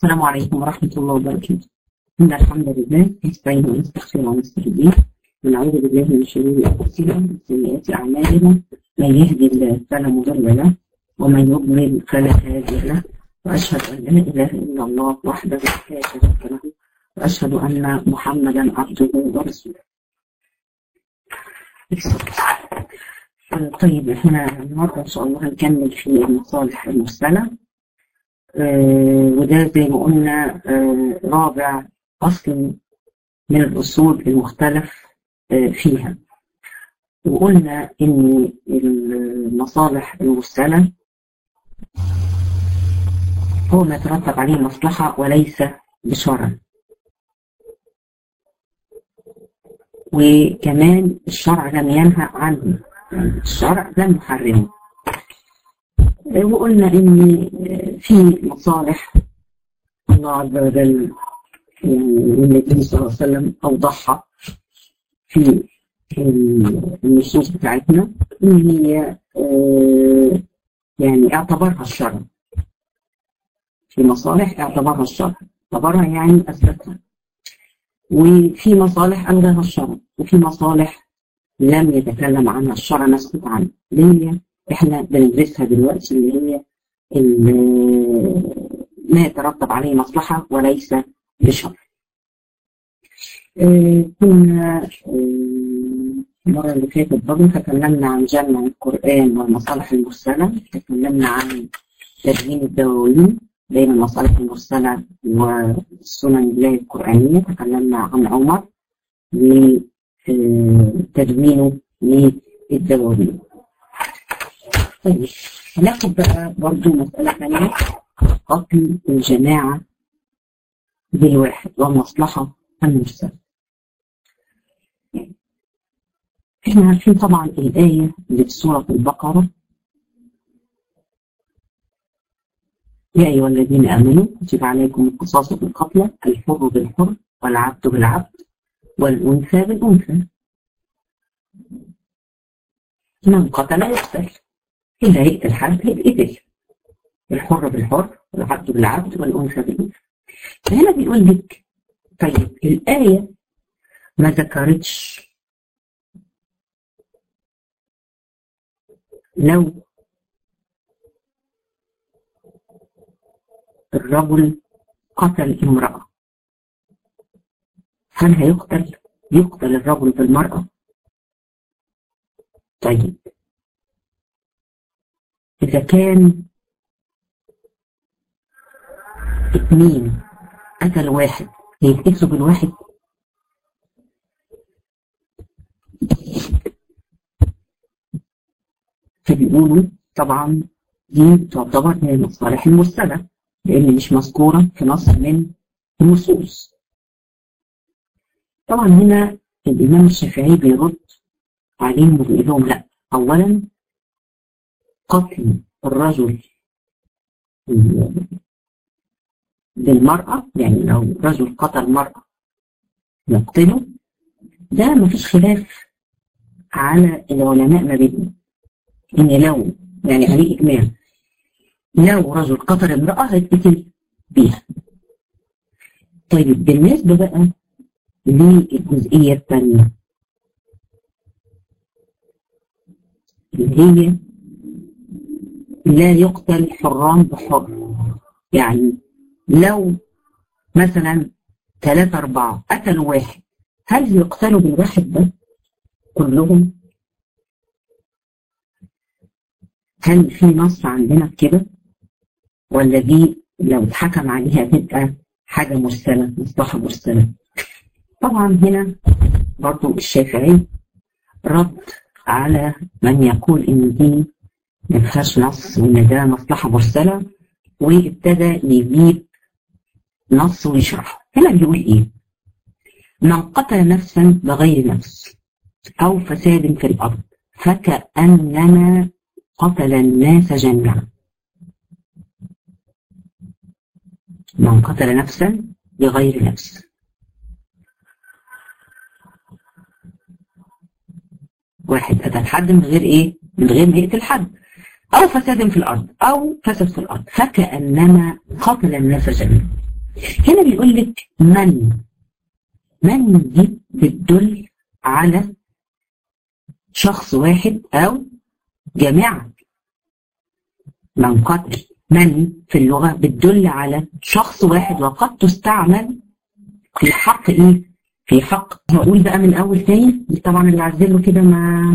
السلام عليكم ورحمة الله وبركاته إن الحمد لله نستعين ونستغفر ونستهديه ونعوذ بالله من شرور أنفسنا ومن سيئات أعمالنا من يهدي الله فلا مضل له ومن يضلل فلا هادي له وأشهد أن لا إله إلا الله وحده لا شريك له وأشهد أن محمدا عبده ورسوله طيب احنا النهارده ان شاء الله هنكمل في المصالح المرسله آه وده زي ما قلنا آه رابع اصل من الاصول المختلف آه فيها وقلنا ان المصالح المرسله هو ما يترتب عليه مصلحه وليس بشرع وكمان الشرع لم ينهى عنه الشرع لم يحرمه وقلنا ان في مصالح الله عز وجل والنبي صلى الله عليه وسلم اوضحها في النصوص بتاعتنا ان هي يعني اعتبرها الشرع في مصالح اعتبرها الشرع اعتبرها يعني اثبتها وفي مصالح الغاها الشرع وفي مصالح لم يتكلم عنها الشرع مسكوت عنها اللي هي احنا بندرسها دلوقتي اللي هي ما يترتب عليه مصلحة وليس بشر اه كنا اه المرة اللي فاتت برضه تكلمنا عن جمع القرآن والمصالح المرسلة تكلمنا عن تدوين الدواوين بين المصالح المرسلة والسنن الله القرآنية تكلمنا عن عمر وتدوينه للدواوين طيب هناخد بقى برضه مسألة ثانية قتل الجماعة بالواحد والمصلحة المرسلة احنا عارفين طبعا الآية اللي في سورة البقرة يا أيها الذين آمنوا كتب عليكم القصاص في القتلى الحر بالحر والعبد بالعبد والأنثى بالأنثى من قتل يقتل اللي هيقتل حد هيتقتل الحر بالحر والعبد بالعبد والأنثى بالأنثى فهنا بيقول لك طيب الآية ما ذكرتش لو الرجل قتل امرأة هل هيقتل؟ يقتل الرجل بالمرأة؟ طيب إذا كان اتنين قتل واحد هيتقتلوا بالواحد؟ فبيقولوا طبعا دي تعتبر من المصالح المرسله لأن مش مذكورة في نص من النصوص طبعا هنا الإمام الشافعي بيرد عليهم وبيقول لهم لا أولا قتل الرجل بالمرأة يعني لو رجل قتل مرأة يقتله ده مفيش خلاف على العلماء ما بينهم إن لو يعني عليه إجماع لو رجل قتل امرأة هيتقتل بيها طيب بالنسبة بقى للجزئية الثانية اللي هي لا يقتل حرام بحر يعني لو مثلا ثلاثة أربعة قتلوا واحد هل يقتلوا بالواحد ده كلهم؟ هل في نص عندنا كده؟ ولا دي لو اتحكم عليها تبقى حاجة مرسلة مصلحة مرسلة طبعا هنا برضو الشافعي رد على من يقول ان دي ما فيهاش نص وان ده مصلحة مرسلة وابتدى يجيب نص ويشرحه هنا بيقول ايه من قتل نفسا بغير نفس او فساد في الارض فكأنما قتل الناس جميعا من قتل نفسا بغير نفس واحد قتل حد من غير ايه من غير ما يقتل حد او فساد في الارض او فساد في الارض فكانما قتل الناس جميعا هنا بيقول لك من من دي بتدل على شخص واحد أو جماعة من قتل من في اللغة بتدل على شخص واحد وقد تستعمل في حق ايه؟ في حق هقول بقى من اول تاني طبعا اللي عزله كده مع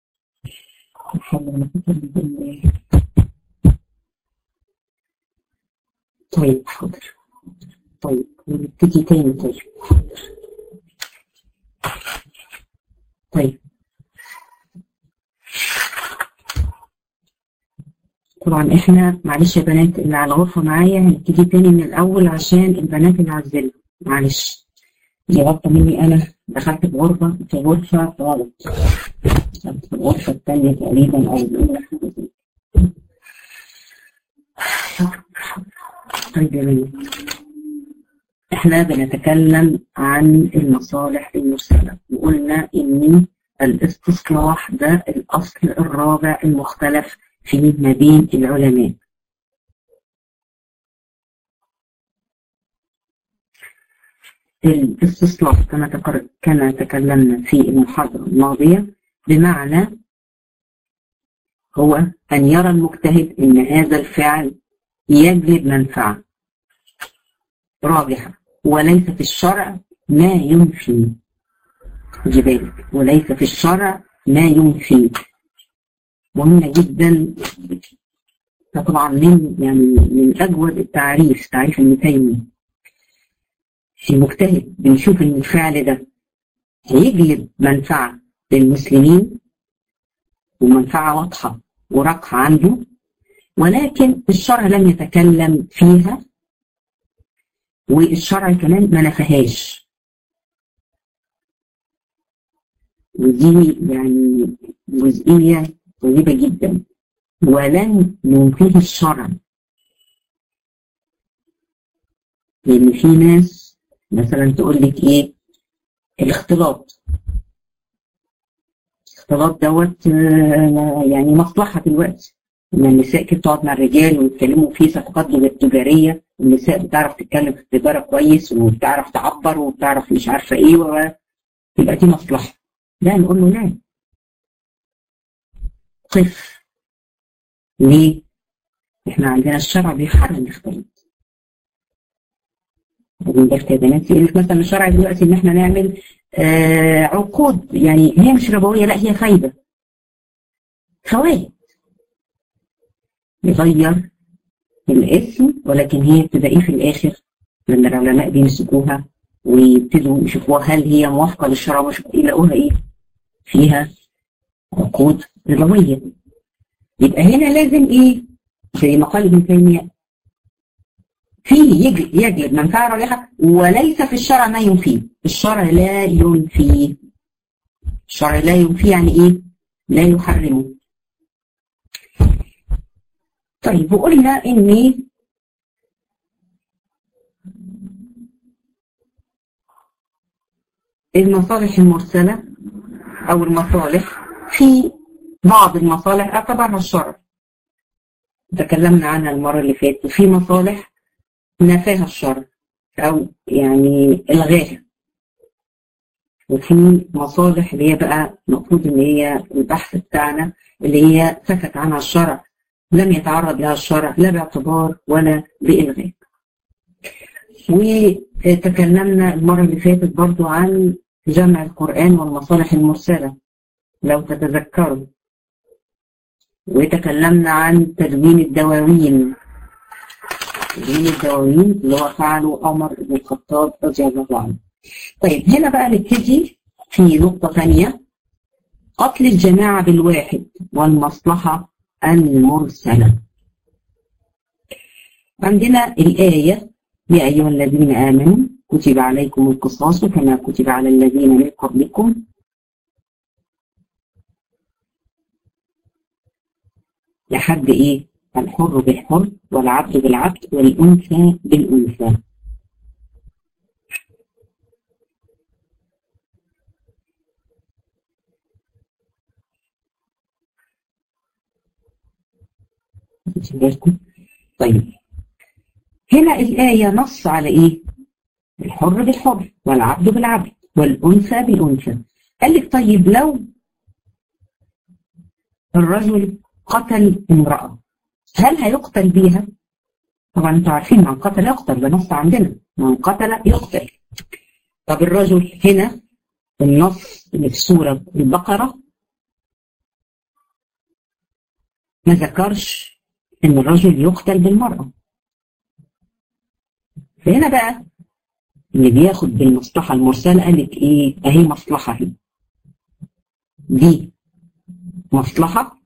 طيب حاضر طيب نبتدي تاني طيب حاضر طيب طبعا احنا معلش يا بنات اللي على الغرفة معايا هنبتدي تاني من الأول عشان البنات اللي عزلوا معلش دي غلطة مني أنا دخلت في غرفة في غرفة غلط دخلت في الغرفة التانية تقريبا أو الأولى حاجة زي طيب يا بنات احنا بنتكلم عن المصالح المرسلة وقلنا إن الاستصلاح ده الأصل الرابع المختلف فيه ما بين العلماء الاستصلاح كما كما تكلمنا في المحاضرة الماضية بمعنى هو أن يرى المجتهد أن هذا الفعل يجلب منفعة راجحة وليس في الشرع ما ينفي بالك وليس في الشرع ما ينفي مهمة جدا طبعا من يعني من أجود التعريف تعريف ابن تيمية المجتهد بنشوف إن الفعل ده هيجلب منفعة للمسلمين ومنفعة واضحة وراقحة عنده ولكن الشرع لم يتكلم فيها والشرع كمان ما نفهاش ودي يعني جزئية طيبة جدا ولن ينفيه الشرع لأن في ناس مثلا تقول لك إيه الاختلاط الاختلاط دوت يعني مصلحة دلوقتي إن النساء كده تقعد مع الرجال ويتكلموا في صفقات تجارية النساء بتعرف تتكلم في التجارة كويس وبتعرف تعبر وبتعرف مش عارفة إيه ويبقى دي مصلحة لا نقول له لا قف ليه؟ احنا عندنا الشرع بيحرم الاختلاط واخدين بالك يا بنات يقول لك مثلا الشرع دلوقتي ان احنا نعمل آه عقود يعني هي مش ربويه لا هي فايده فوائد يغير الاسم ولكن هي بتبقى ايه في الاخر لما العلماء بيمسكوها ويبتدوا يشوفوها هل هي موافقه للشرع مش يلاقوها ايه فيها عقود ربويه يبقى هنا لازم ايه زي ما قال ابن تيميه فيه يجلب, يجلب منفعه راجحه وليس في الشرع ما ينفيه الشرع لا ينفيه الشرع لا ينفيه يعني ايه لا يحرمه طيب وقلنا ان المصالح المرسلة او المصالح في بعض المصالح اعتبرها الشرع تكلمنا عنها المرة اللي فاتت وفي مصالح نفاها الشرع او يعني الغاها وفي مصالح اللي هي بقى المفروض ان هي البحث بتاعنا اللي هي سكت عنها الشرع لم يتعرض لها الشرع لا باعتبار ولا بإلغاء وتكلمنا المرة اللي فاتت برضو عن جمع القرآن والمصالح المرسلة لو تتذكروا وتكلمنا عن تدوين الدواوين تدوين الدواوين اللي هو فعله عمر بن الخطاب رضي الله عنه طيب هنا بقى نبتدي في نقطة ثانية قتل الجماعة بالواحد والمصلحة المرسلة عندنا الآية يا أيها الذين آمنوا كتب عليكم القصاص كما كتب على الذين من قبلكم لحد إيه الحر بالحر والعبد بالعبد والأنثى بالأنثى بالكم طيب هنا الآية نص على إيه؟ الحر بالحر والعبد بالعبد والأنثى بالأنثى قال لك طيب لو الرجل قتل امرأة هل هيقتل بيها؟ طبعا انتوا عارفين من قتل يقتل ده نص عندنا من قتل يقتل طب الرجل هنا النص اللي في سورة البقرة ما ذكرش ان الرجل يقتل بالمرأة فهنا بقى اللي بياخد بالمصلحة المرسلة قالت ايه اهي مصلحة هي دي مصلحة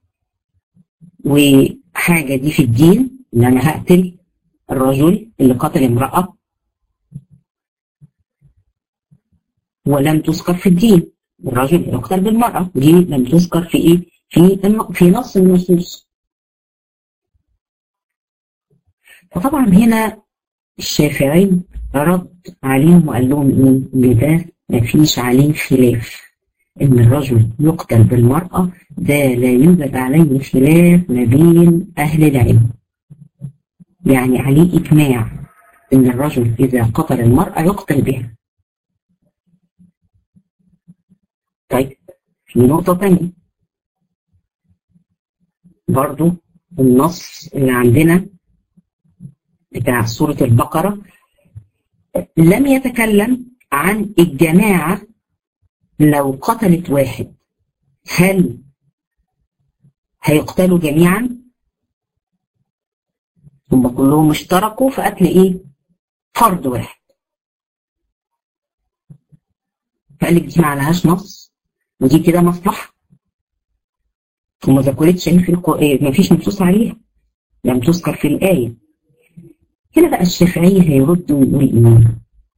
وحاجة دي في الدين ان انا هقتل الرجل اللي قتل امرأة ولم تذكر في الدين الرجل يقتل بالمرأة دي لم تذكر في ايه في في نص من النصوص فطبعا هنا الشافعي رد عليهم وقال لهم ايه ان ده مفيش عليه خلاف ان الرجل يقتل بالمرأة ده لا يوجد عليه خلاف ما بين اهل العلم يعني عليه اجماع ان الرجل اذا قتل المرأة يقتل بها طيب في نقطة تانية برضو النص اللي عندنا بتاع سورة البقرة لم يتكلم عن الجماعة لو قتلت واحد هل هيقتلوا جميعا هم كلهم اشتركوا في قتل ايه فرد واحد فقال لك دي ما عليهاش نص ودي كده مصلحه وما ذكرتش ان في القرآن ما فيش نصوص عليها لم تذكر في الآية هنا بقى الشافعي هيرد ويقول ايه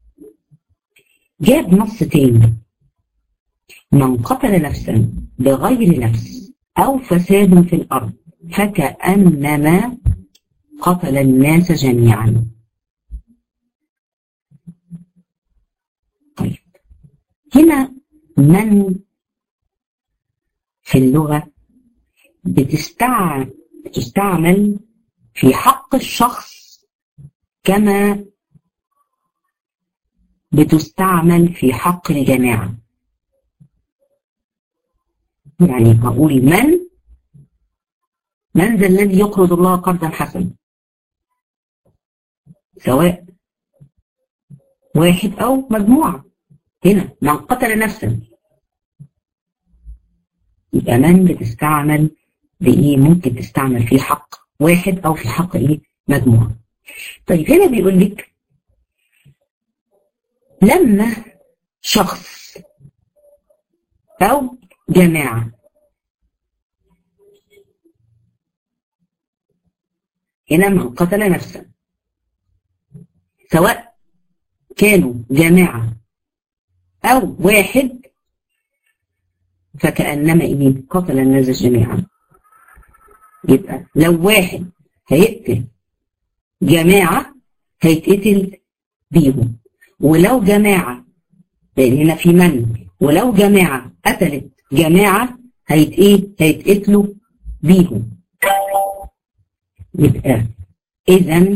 جاب نص تاني من قتل نفسا بغير نفس أو فساد في الأرض فكأنما قتل الناس جميعا طيب هنا من في اللغة بتستع... بتستعمل في حق الشخص كما بتستعمل في حق الجماعة يعني أقول من من ذا الذي يقرض الله قرضا حسنا سواء واحد أو مجموعة هنا من قتل نفسا يبقى من بتستعمل بإيه ممكن تستعمل في حق واحد أو في حق إيه مجموعة طيب هنا بيقول لك لما شخص أو جماعة هنا من قتل نفسا سواء كانوا جماعة أو واحد فكأنما إيه قتل الناس جميعا يبقى لو واحد هيقتل جماعة هيتقتل بيهم ولو جماعة لأن هنا في من ولو جماعة قتلت جماعة هيت ايه هيتقتلوا بيهم يبقى إذا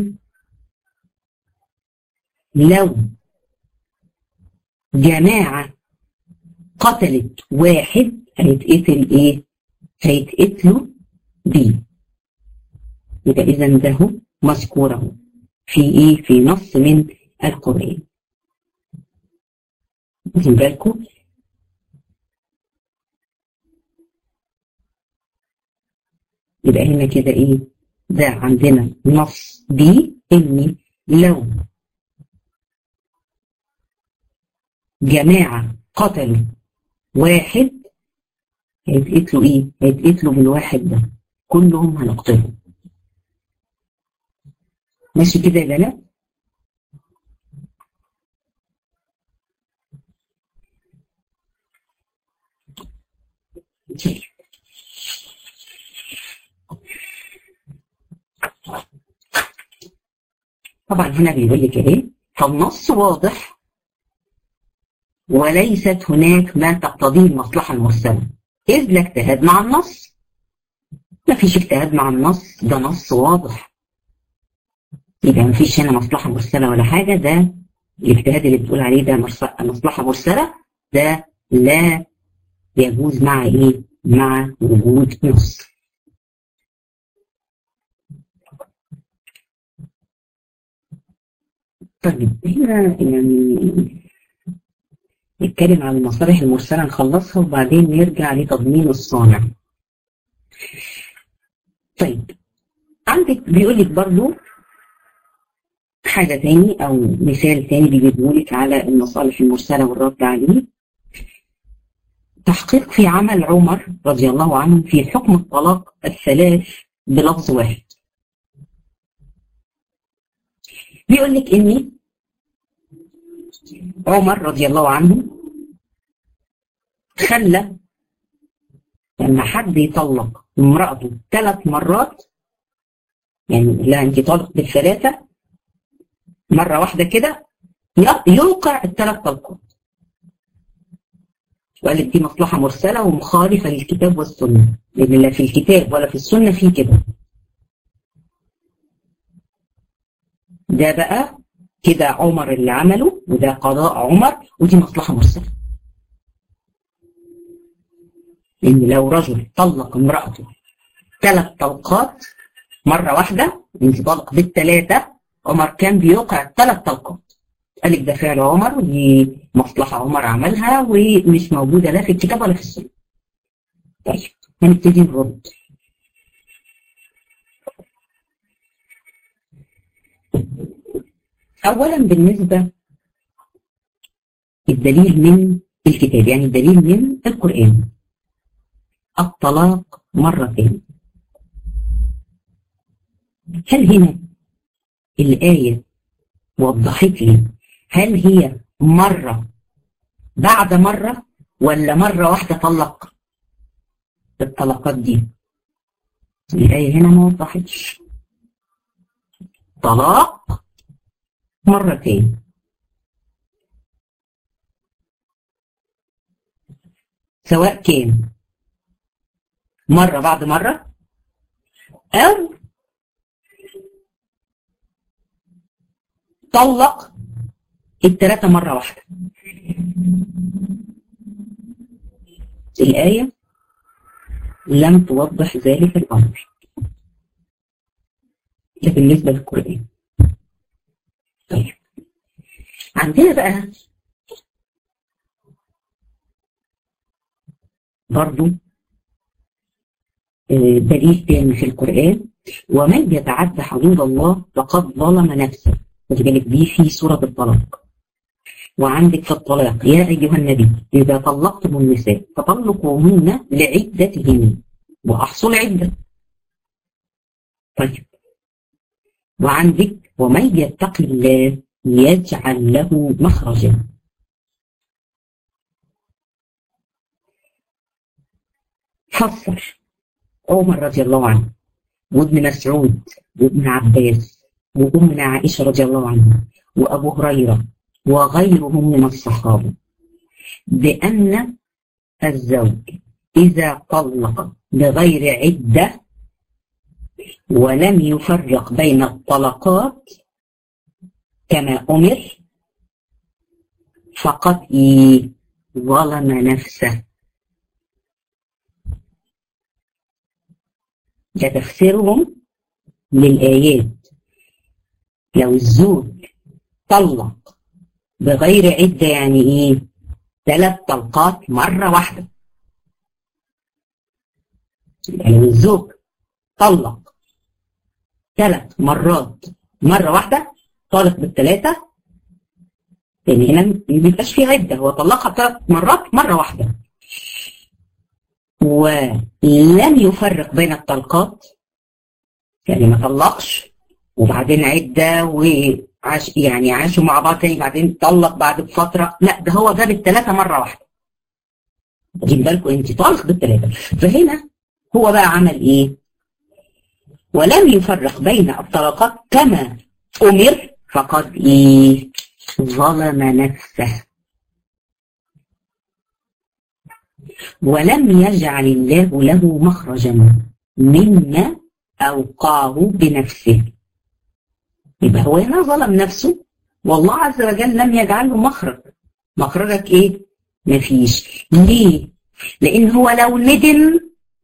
لو جماعة قتلت واحد هيتقتل ايه هيتقتلوا بيه يبقى اذا ده هو مذكور اهو في ايه في نص من القرآن واخدين بالكم يبقى هنا كده ايه ده عندنا نص بي ان لو جماعة قتلوا واحد هيتقتلوا ايه هيتقتلوا بالواحد ده كلهم هنقتلهم ماشي كده يا بنات طبعا هنا بيقول لك ايه فالنص واضح وليست هناك ما تقتضيه المصلحة المرسلة إذ لا اجتهاد مع النص ما فيش اجتهاد مع النص ده نص واضح يبقى مفيش هنا مصلحة مرسلة ولا حاجة ده الاجتهاد اللي بتقول عليه ده مصلحة مرسلة ده لا يجوز مع ايه؟ مع وجود نص. طيب هنا يعني نتكلم عن المصالح المرسلة نخلصها وبعدين نرجع لتضمين الصانع. طيب عندك بيقول لك برضو حاجة تاني أو مثال تاني بيجيبه لك على المصالح المرسلة والرد عليه تحقيق في عمل عمر رضي الله عنه في حكم الطلاق الثلاث بلفظ واحد بيقول لك إن عمر رضي الله عنه خلى لما حد يطلق امرأته ثلاث مرات يعني لا انت طالق بالثلاثة مرة واحدة كده يوقع الثلاث طلقات وقال دي مصلحة مرسلة ومخالفة للكتاب والسنة لأن لا في الكتاب ولا في السنة في كده ده بقى كده عمر اللي عمله وده قضاء عمر ودي مصلحة مرسلة إن لو رجل طلق امرأته ثلاث طلقات مرة واحدة انت طلق بالثلاثة عمر كان بيوقع ثلاث طلقات قال لك ده فعل عمر ودي مصلحة عمر عملها ومش موجودة لا في الكتاب ولا في السنة. طيب هنبتدي نرد. أولا بالنسبة الدليل من الكتاب يعني الدليل من القرآن الطلاق مرتين هل هنا الآية وضحت لي هل هي مرة بعد مرة ولا مرة واحدة طلق الطلقات دي الآية هنا ما وضحتش طلاق مرتين سواء كان مرة بعد مرة أو طلق الثلاثة مرة واحدة الآية لم توضح ذلك الأمر ده بالنسبة للقرآن طيب عندنا بقى برضو دليل تاني في القرآن ومن يتعدى حدود الله فقد ظلم نفسه خدي بالك دي في سورة الطلاق وعندك في الطلاق يا أيها النبي إذا طلقتم النساء فطلقوهن لعدتهن وأحصوا العدة طيب وعندك ومن يتق الله يجعل له مخرجا فسر عمر رضي الله عنه وابن مسعود وابن عباس وأمنا عائشة رضي الله عنها وأبو هريرة وغيرهم من الصحابة بأن الزوج إذا طلق بغير عدة ولم يفرق بين الطلقات كما أمر فقد ظلم نفسه ده تفسيرهم للآيات لو الزوج طلق بغير عدة يعني ايه ثلاث طلقات مرة واحدة لو الزوج طلق ثلاث مرات مرة واحدة طالق بالثلاثة يعني هنا ما بيبقاش في عدة هو طلقها ثلاث مرات مرة واحدة ولم يفرق بين الطلقات يعني ما طلقش وبعدين عدة وعاش يعني عاشوا مع بعض تاني بعدين طلق بعد بفترة لا ده هو جاب الثلاثة مرة واحدة خدين بالكم انت طالق بالثلاثة فهنا هو بقى عمل ايه ولم يفرق بين الطلقات كما أمر فقد ايه ظلم نفسه ولم يجعل الله له مخرجا مما أوقعه بنفسه يبقى هو هنا ظلم نفسه والله عز وجل لم يجعل له مخرج مخرجك ايه مفيش ليه لان هو لو ندم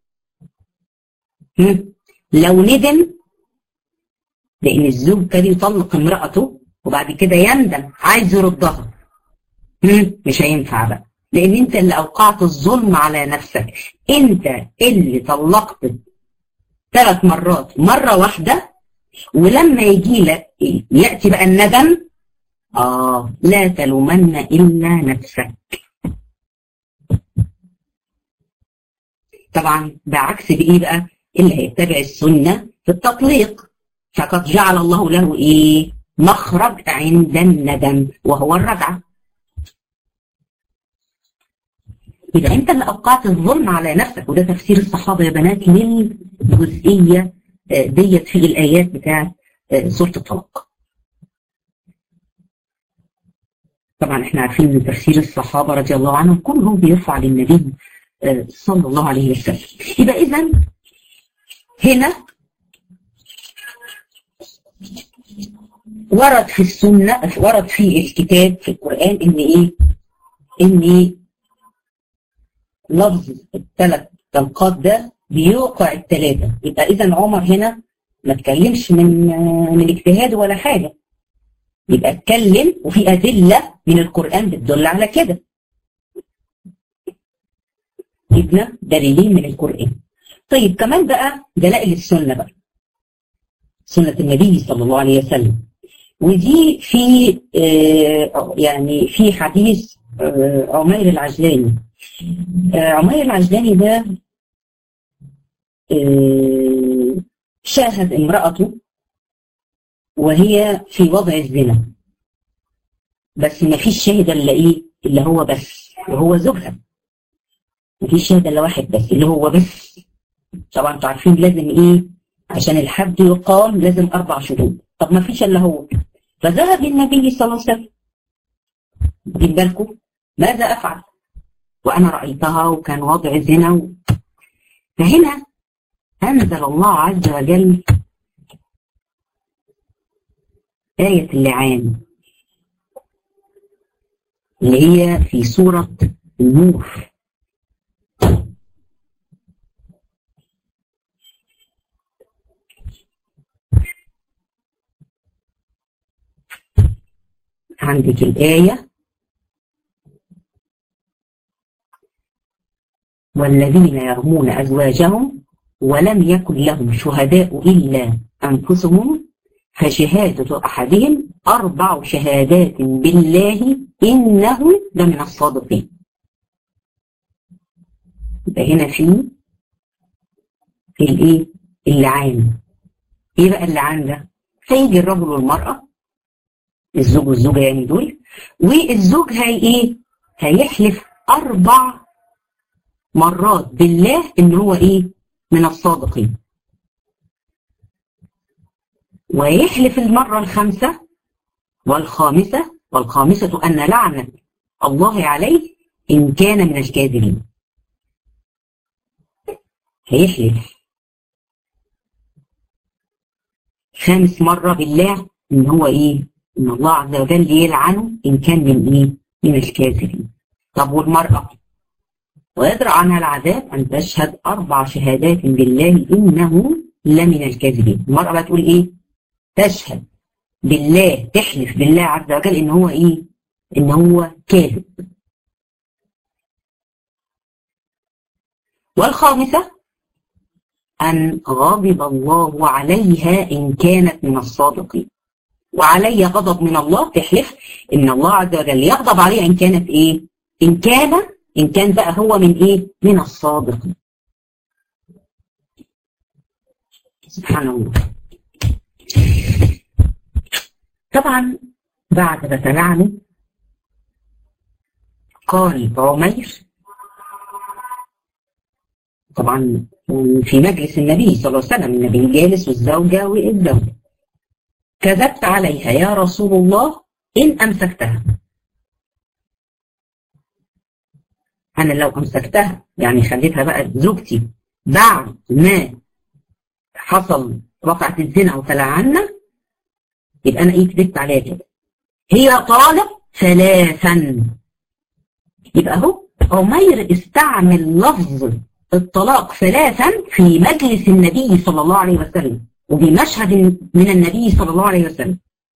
لو ندم لان الزوج كان يطلق امرأته وبعد كده يندم عايز يردها مش هينفع بقى لان انت اللي اوقعت الظلم على نفسك انت اللي طلقت ثلاث مرات مرة واحدة ولما يجي لك يأتي بقى الندم آه لا تلومن إلا نفسك طبعا بعكس بإيه بقى اللي هيتبع السنة في التطليق فقد جعل الله له إيه مخرج عند الندم وهو الرجعة يبقى انت اللي اوقعت الظلم على نفسك وده تفسير الصحابه يا بنات للجزئيه ديت في الايات بتاعت سوره الطلاق. طبعا احنا عارفين ان تفسير الصحابه رضي الله عنهم كلهم بيرفع للنبي صلى الله عليه وسلم. يبقى اذا هنا ورد في السنه ورد في الكتاب في القران ان ايه؟ ان لفظ الثلاث طلقات ده بيوقع الثلاثه يبقى اذا عمر هنا ما اتكلمش من من اجتهاد ولا حاجه يبقى اتكلم وفي ادله من القران بتدل على كده جبنا دليلين من القران طيب كمان بقى دلائل السنه بقى سنه النبي صلى الله عليه وسلم ودي في آه يعني في حديث آه عمير العجلاني عمير العجلاني ده شاهد امرأته وهي في وضع الزنا بس ما فيش شاهد الا ايه اللي هو بس وهو زوجها ما فيش شاهد الا واحد بس اللي هو بس طبعا انتوا عارفين لازم ايه عشان الحد يقام لازم اربع شهود طب ما فيش الا هو فذهب النبي صلى الله عليه وسلم واخدين بالكم ماذا افعل وأنا رأيتها وكان وضع زنا و... فهنا أنزل الله عز وجل آية اللعان اللي هي في سورة النور عندك الآية والذين يرمون أزواجهم ولم يكن لهم شهداء إلا أنفسهم فشهادة أحدهم أربع شهادات بالله إنه لمن الصادقين يبقى هنا في في الايه اللعان ايه بقى اللعان ده هيجي الرجل والمرأة الزوج والزوجة يعني دول والزوج هي ايه هيحلف أربع مرات بالله ان هو ايه من الصادقين ويحلف المرة الخامسة والخامسة والخامسة أن لعنة الله عليه إن كان من الكاذبين هيحلف خامس مرة بالله إن هو إيه إن الله عز وجل يلعنه إن كان من إيه من الكاذبين طب والمرأة ويدرأ عنها العذاب أن تشهد أربع شهادات بالله إنه لمن الكاذبين المرأة بقى تقول إيه تشهد بالله تحلف بالله عز وجل إن هو إيه إن هو كاذب والخامسة أن غضب الله عليها إن كانت من الصادقين وعلي غضب من الله تحلف إن الله عز وجل يغضب عليها إن كانت إيه إن كان إن كان بقى هو من إيه من الصادقين سبحان الله طبعا بعد ما تلعنوا قال عمير طبعا في مجلس النبي صلى الله عليه وسلم النبي جالس والزوجة والزوجة كذبت عليها يا رسول الله إن أمسكتها أنا لو أمسكتها يعني خليتها بقى زوجتي بعد ما حصل وقعت الزنا وتلعنا يبقى انا ايه كذبت عليها كده هي طالق ثلاثا يبقى هو عمير استعمل لفظ الطلاق ثلاثا في مجلس النبي صلى الله عليه وسلم وبمشهد من النبي صلى الله عليه وسلم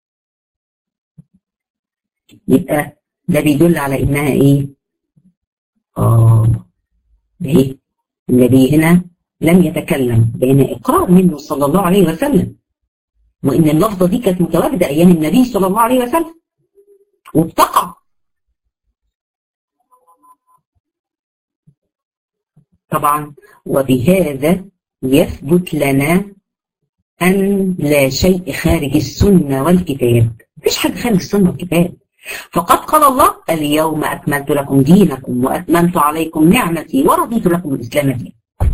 يبقى ده بيدل على انها ايه اه ايه النبي هنا لم يتكلم بين اقرار منه صلى الله عليه وسلم وان اللفظه دي كانت متواجده ايام النبي صلى الله عليه وسلم وبتقع طبعا وبهذا يثبت لنا أن لا شيء خارج السنة والكتاب مفيش حاجة خارج السنة والكتاب فقد قال الله اليوم أكملت لكم دينكم وأتممت عليكم نعمتي ورضيت لكم الإسلام دينا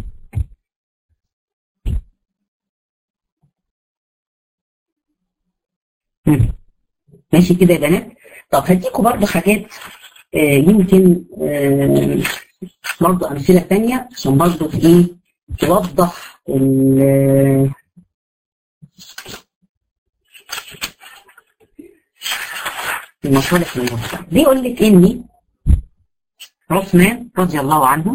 ماشي كده يا بنات طب هديكم برضه حاجات آه يمكن آه برضه أمثلة تانية عشان برضه إيه توضح المصالح المرسلة بيقول لك إني عثمان رضي الله عنه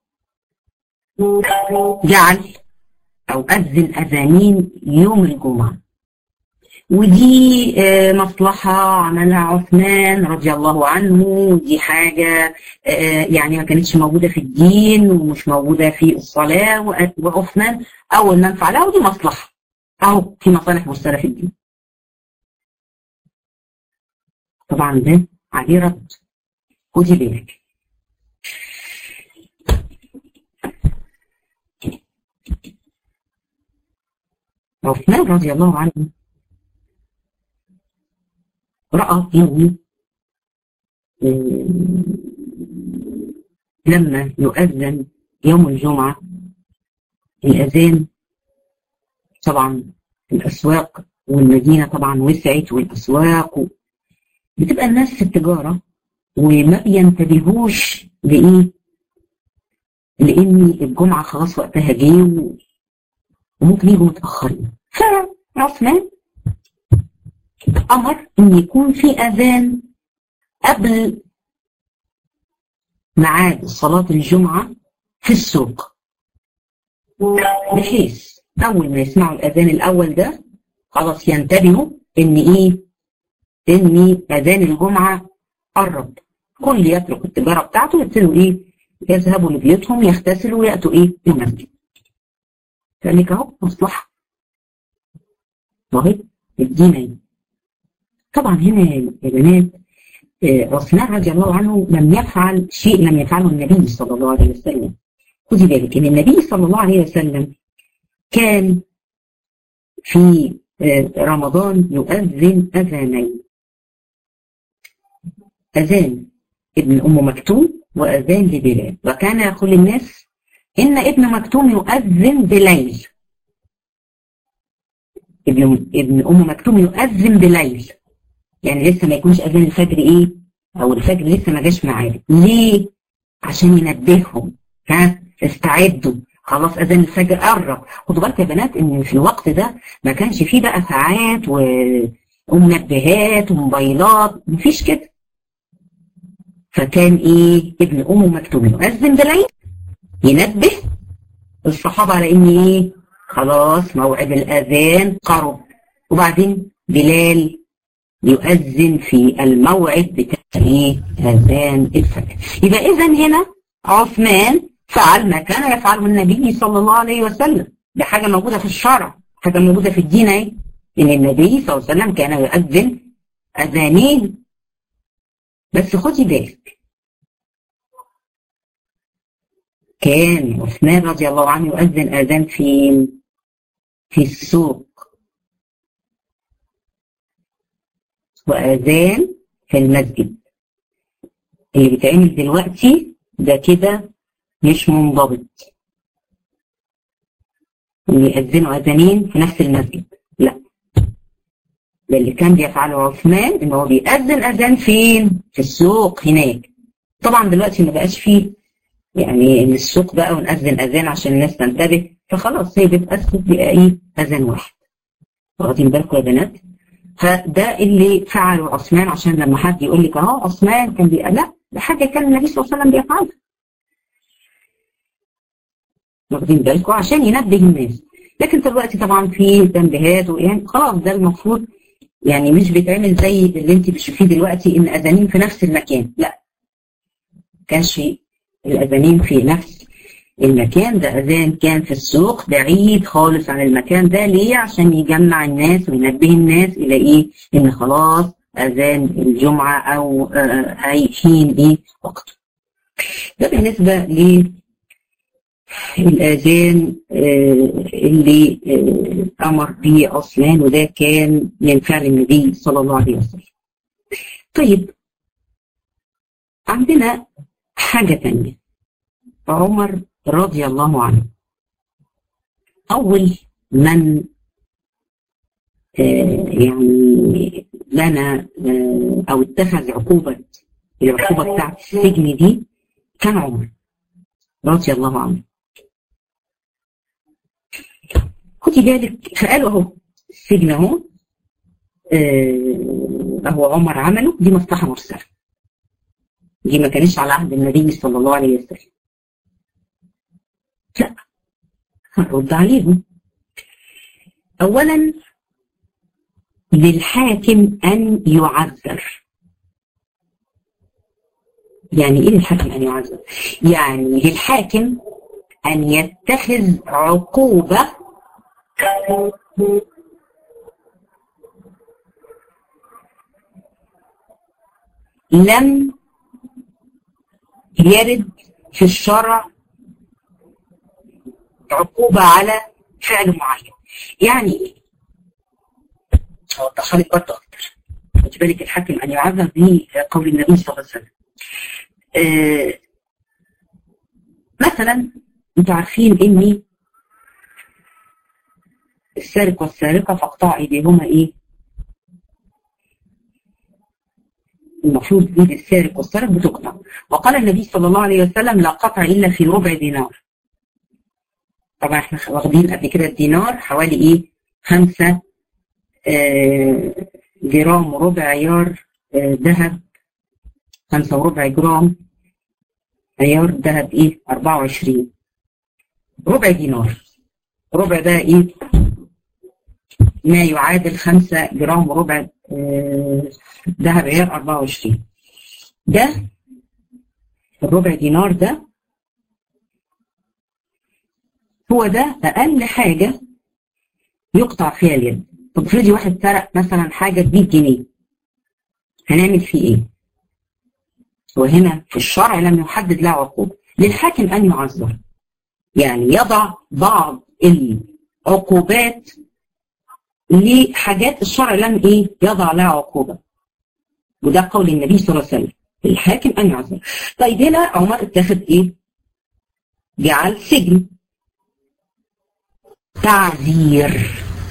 جعل أو أذن أذانين يوم الجمعة ودي مصلحة عملها عثمان رضي الله عنه دي حاجة يعني ما كانتش موجودة في الدين ومش موجودة في الصلاة وعثمان أول من فعلها ودي مصلحة أو في مصالح مرسلة في الدين طبعا ده عليه رد خدي بالك عثمان رضي الله عنه رأى إني لما يؤذن يوم الجمعة الأذان طبعا الأسواق والمدينة طبعا وسعت والأسواق و... بتبقى الناس في التجارة وما بينتبهوش لإيه؟ لأن الجمعة خلاص وقتها جه وممكن يجوا متأخرين فعثمان أمر إن يكون في أذان قبل ميعاد صلاة الجمعة في السوق بحيث أول ما يسمعوا الأذان الأول ده خلاص ينتبهوا إن إيه؟ إن أذان الجمعة قرب كل يترك التجارة بتاعته يبتدوا إيه؟ يذهبوا لبيوتهم يغتسلوا ويأتوا إيه؟ المسجد. فقال أهو مصلحة. وهي الدين إيه؟ طبعا هنا يا بنات عثمان رضي الله عنه لم يفعل شيء لم يفعله النبي صلى الله عليه وسلم خدي بالك ان النبي صلى الله عليه وسلم كان في رمضان يؤذن اذانين اذان ابن ام مكتوم واذان لبلال وكان يقول للناس ان ابن مكتوم يؤذن بليل ابن ابن ام مكتوم يؤذن بليل يعني لسه ما يكونش اذان الفجر ايه او الفجر لسه ما جاش معاه ليه عشان ينبههم ها استعدوا خلاص اذان الفجر قرب خدوا بالكم يا بنات ان في الوقت ده ما كانش فيه بقى ساعات و... ومنبهات وموبايلات مفيش كده فكان ايه ابن ام مكتوم يؤذن بليل ينبه الصحابه على ان ايه خلاص موعد الاذان قرب وبعدين بلال يؤذن في الموعد بتاع ايه اذان الفجر يبقى اذا هنا عثمان فعل ما كان يفعله النبي صلى الله عليه وسلم ده حاجه موجوده في الشرع حاجه موجوده في الدين اهي ان النبي صلى الله عليه وسلم كان يؤذن اذانين بس خدي بالك كان عثمان رضي الله عنه يؤذن اذان فين في السوق وأذان في المسجد اللي بيتعمل دلوقتي ده كده مش منضبط اللي يأذنوا أذانين في نفس المسجد لا ده اللي كان بيفعله عثمان ان هو بيأذن أذان فين في السوق هناك طبعا دلوقتي ما بقاش فيه يعني ان السوق بقى ونأذن أذان عشان الناس تنتبه فخلاص هي بتبقى السوق بقى ايه أذان واحد واخدين بالكم يا بنات فده اللي فعله عثمان عشان لما حد يقول لك اه عثمان كان بي... لا ده حاجه كان النبي صلى الله عليه وسلم بيفعلها واخدين بالكم عشان ينبه الناس لكن دلوقتي طبعا في تنبيهات ويعني خلاص ده المفروض يعني مش بيتعمل زي اللي انت بتشوفيه دلوقتي ان اذانين في نفس المكان لا كانش الاذانين في نفس المكان ده اذان كان في السوق بعيد خالص عن المكان ده ليه عشان يجمع الناس وينبه الناس الى ايه ان خلاص اذان الجمعه او هيحين ايه وقته ده بالنسبه للاذان اللي امر به عثمان وده كان من فعل النبي صلى الله عليه وسلم طيب عندنا حاجه ثانيه عمر رضي الله عنه أول من آه يعني لنا آه أو اتخذ عقوبة العقوبة بتاعت السجن دي كان عمر رضي الله عنه خدي بالك فقالوا اهو السجن اهو آه اهو عمر عمله دي مصلحة مرسلة دي ما كانش على عهد النبي صلى الله عليه وسلم لا هنرد عليهم اولا للحاكم ان يعذر يعني ايه للحاكم ان يعذر يعني للحاكم ان يتخذ عقوبه لم يرد في الشرع عقوبة على فعل معين يعني ايه؟ اوضحها لك برضه اكتر خدي بالك الحاكم ان يعذب بقول النبي صلى الله عليه وسلم آه مثلا انتوا عارفين ان السارق والسارقه فاقطعوا ايديهما ايه؟ المفروض ايد السارق والسارق بتقطع وقال النبي صلى الله عليه وسلم لا قطع الا في ربع دينار طبعا احنا واخدين قبل كده الدينار حوالي ايه خمسة آه جرام وربع عيار ذهب آه خمسة وربع جرام عيار ذهب ايه 24 ربع دينار ربع ده ايه ما يعادل خمسة جرام وربع آه ذهب عيار 24 ده الربع دينار ده هو ده اقل حاجه يقطع فيها اليد طب افرضي واحد سرق مثلا حاجه ب 100 جنيه هنعمل فيه ايه؟ وهنا في الشرع لم يحدد له عقوبه للحاكم ان يعذر يعني يضع بعض العقوبات لحاجات الشرع لم ايه يضع لها عقوبه وده قول النبي صلى الله عليه وسلم الحاكم ان يعذر طيب هنا عمر اتخذ ايه؟ جعل سجن تعذير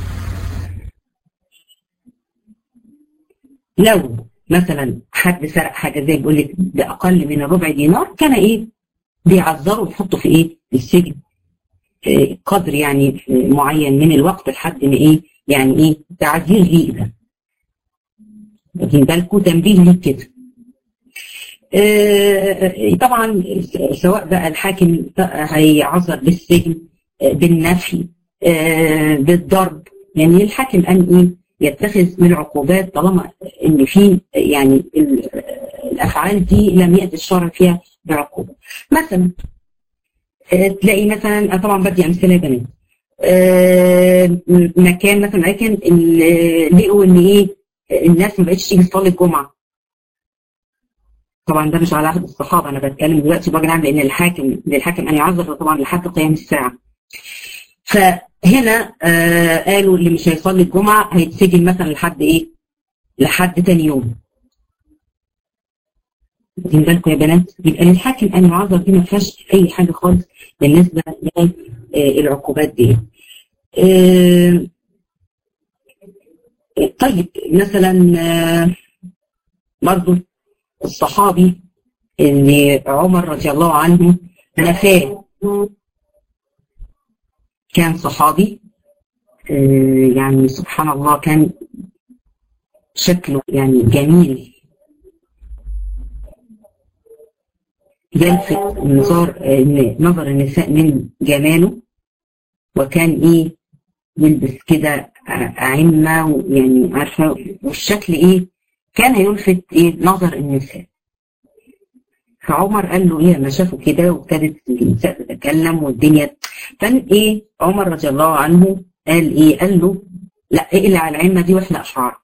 لو مثلا حد سرق حاجه زي بيقول لك باقل من الربع دينار كان ايه بيعذره ويحطه في ايه في السجن إيه قدر يعني معين من الوقت لحد ما ايه يعني ايه تعذير ليه ده واخدين بالكم تنبيه ليه كده إيه طبعا سواء بقى الحاكم هيعذر بالسجن بالنفي آه بالضرب يعني الحاكم ان ايه يتخذ من عقوبات طالما ان في يعني الافعال دي لم ياتي الشرع فيها بعقوبه مثلا آه تلاقي مثلا طبعا بدي امثله يا بنات آه مكان مثلا اماكن لقوا ان ايه الناس ما بقتش تيجي تصلي الجمعه طبعا ده مش على عهد الصحابه انا بتكلم دلوقتي بقى نعمل ان الحاكم للحاكم ان يعذر طبعا لحد قيام الساعه فهنا آه قالوا اللي مش هيصلي الجمعة هيتسجن مثلا لحد ايه لحد تاني يوم واخدين بالكم يا بنات يبقى للحاكم ان يعذر دي ما فيهاش اي حاجه خالص بالنسبه للعقوبات دي آه طيب مثلا آه برضه الصحابي اللي عمر رضي الله عنه نفاه كان صحابي يعني سبحان الله كان شكله يعني جميل يلفت نظر نظر النساء من جماله وكان ايه يلبس كده عمة يعني عارفة والشكل ايه كان يلفت ايه نظر النساء فعمر قال له ايه لما شافه كده وابتدت النساء تتكلم والدنيا كان ايه عمر رضي الله عنه قال ايه قال له لا اقلع العمة دي واحلق شعرك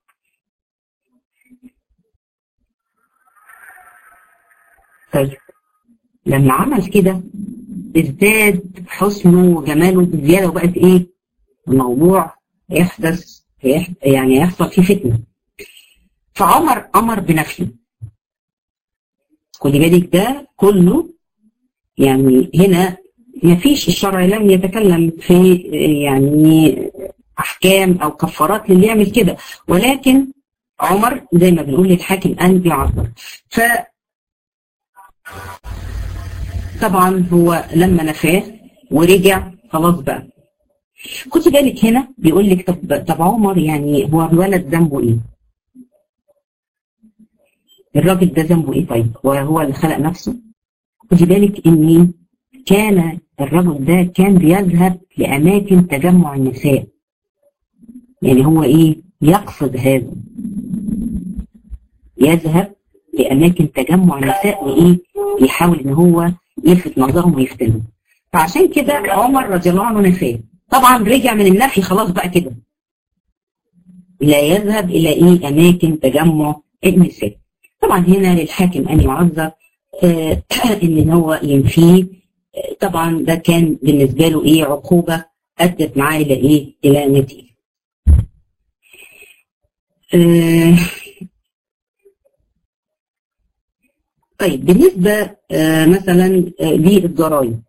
طيب لما عمل كده ازداد حسنه وجماله بزياده وبقت ايه الموضوع يحدث يعني يحصل فيه فتنه فعمر امر بنفيه خدي بالك ده كله يعني هنا ما فيش الشرع لم يتكلم في يعني احكام او كفارات للي يعمل كده ولكن عمر زي ما بنقول للحاكم ان يعذر ف طبعا هو لما نفاه ورجع خلاص بقى خدي بالك هنا بيقول لك طب طب عمر يعني هو الولد ذنبه ايه؟ الراجل ده ذنبه ايه طيب؟ وهو اللي خلق نفسه؟ خدي بالك ان كان الرجل ده كان بيذهب لاماكن تجمع النساء يعني هو ايه؟ يقصد هذا يذهب لاماكن تجمع النساء وايه؟ يحاول ان هو يلفت نظرهم ويفتنهم فعشان كده عمر رضي الله عنه نفاه طبعا رجع من النفي خلاص بقى كده لا يذهب الى ايه اماكن تجمع النساء طبعا هنا للحاكم ان يعذر آه ان هو ينفيه آه طبعا ده كان بالنسبه له ايه عقوبه ادت معاه الى ايه الى نتيجه آه طيب بالنسبة آه مثلا آه للضرائب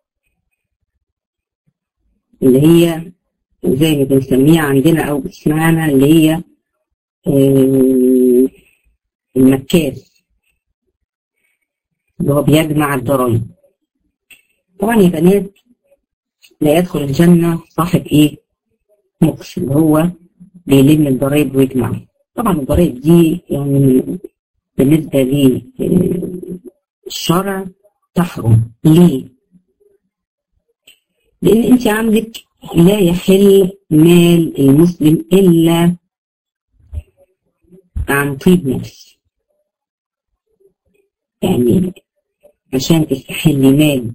اللي هي زي ما بنسميها عندنا أو بتسمعنا اللي هي آه المكاس اللي هو بيجمع الضرائب طبعا يا بنات لا يدخل الجنة صاحب ايه مكس اللي هو بيلم الضرائب ويجمعها طبعا الضرائب دي يعني بالنسبة لي الشرع تحرم ليه؟ لأن أنت عندك لا يحل مال المسلم إلا عن طيب نفس يعني عشان تستحل مال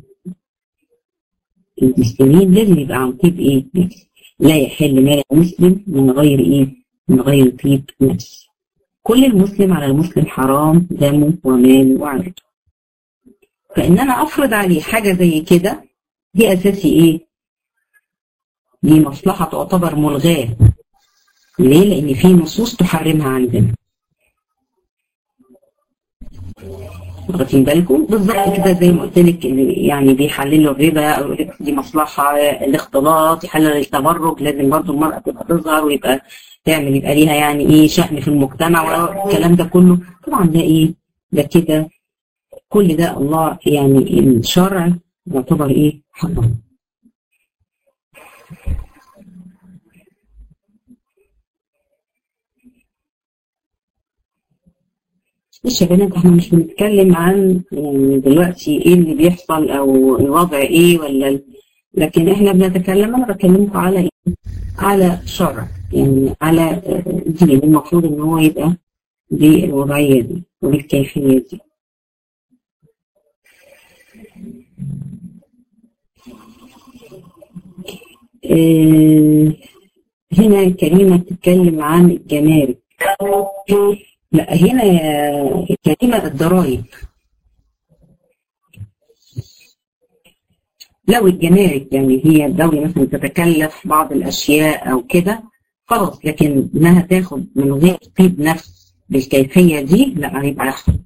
المسلمين لازم يبقى عن طيب ايه نفس لا يحل مال المسلم من غير ايه من غير طيب نفس كل المسلم على المسلم حرام دمه وماله وعرضه فإن أنا أفرض عليه حاجة زي كده دي أساسي إيه؟ دي مصلحة تعتبر ملغاة ليه؟ لأن في نصوص تحرمها عندنا واخدين بالكم بالظبط كده زي ما قلت لك يعني بيحللوا الربا او دي مصلحه الاختلاط يحلل التبرج لازم برضو المراه تبقى تظهر ويبقى تعمل يبقى ليها يعني ايه شأن في المجتمع والكلام ده كله طبعا ده ايه ده كده كل ده الله يعني الشرع يعتبر ايه حرام مش يا بنات احنا مش بنتكلم عن يعني دلوقتي ايه اللي بيحصل او الوضع ايه ولا لكن احنا بنتكلم انا بكلمكم على ايه على شرع يعني على دين المفروض ان هو يبقى بالوضعية دي وبالكيفية دي اه هنا الكريمة بتتكلم عن الجمارك لا هنا الكريمة الضرائب لو الجمارك يعني هي الدولة مثلا تتكلف بعض الأشياء أو كده خلاص لكن إنها تاخد من غير طيب نفس بالكيفية دي لا هيبقى يحصل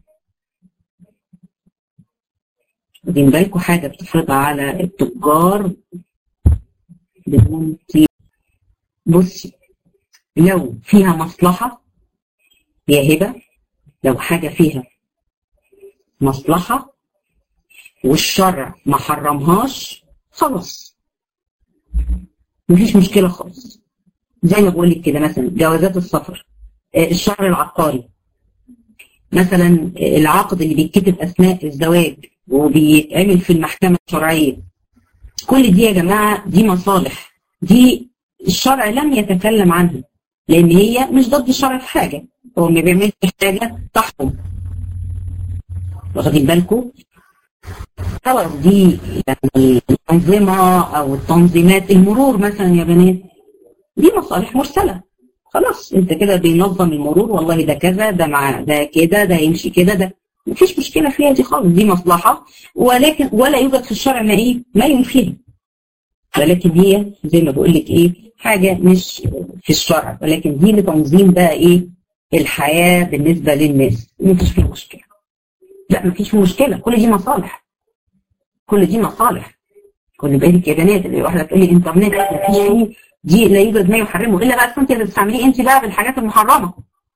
واخدين بالكم حاجة بتفرضها على التجار بدون طيب بصي لو فيها مصلحة يا هبة لو حاجة فيها مصلحة والشرع ما حرمهاش خلاص مفيش مشكلة خالص زي ما بقول لك كده مثلا جوازات السفر الشرع العقاري مثلا العقد اللي بيتكتب اثناء الزواج وبيتعمل في المحكمه الشرعيه كل دي يا جماعه دي مصالح دي الشرع لم يتكلم عنها لان هي مش ضد الشرع في حاجه هو ما بيعملش حاجه تحكم واخدين بالكم خلاص دي يعني الانظمه او التنظيمات المرور مثلا يا بنات دي مصالح مرسله خلاص انت كده بينظم المرور والله ده كذا ده مع ده كده ده يمشي كده ده مفيش مشكله فيها دي خالص دي مصلحه ولكن ولا يوجد في الشرع ما ايه ما ينفيها ولكن هي زي ما بقول لك ايه حاجه مش في الشرع ولكن دي لتنظيم بقى ايه الحياه بالنسبه للناس مفيش فيها مشكله لا مفيش مشكله كل دي مصالح كل دي مصالح كل بالك يا بنات اللي واحده تقول لي انترنت مفيش فيه دي لا يوجد ما يحرمه الا بقى انت اللي بتستعمليه انت بقى بالحاجات المحرمه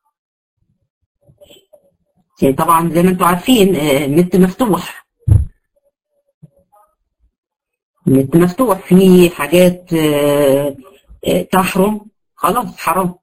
يعني طبعا زي ما انتم عارفين النت مفتوح النت مفتوح في حاجات تحرم خلاص حرام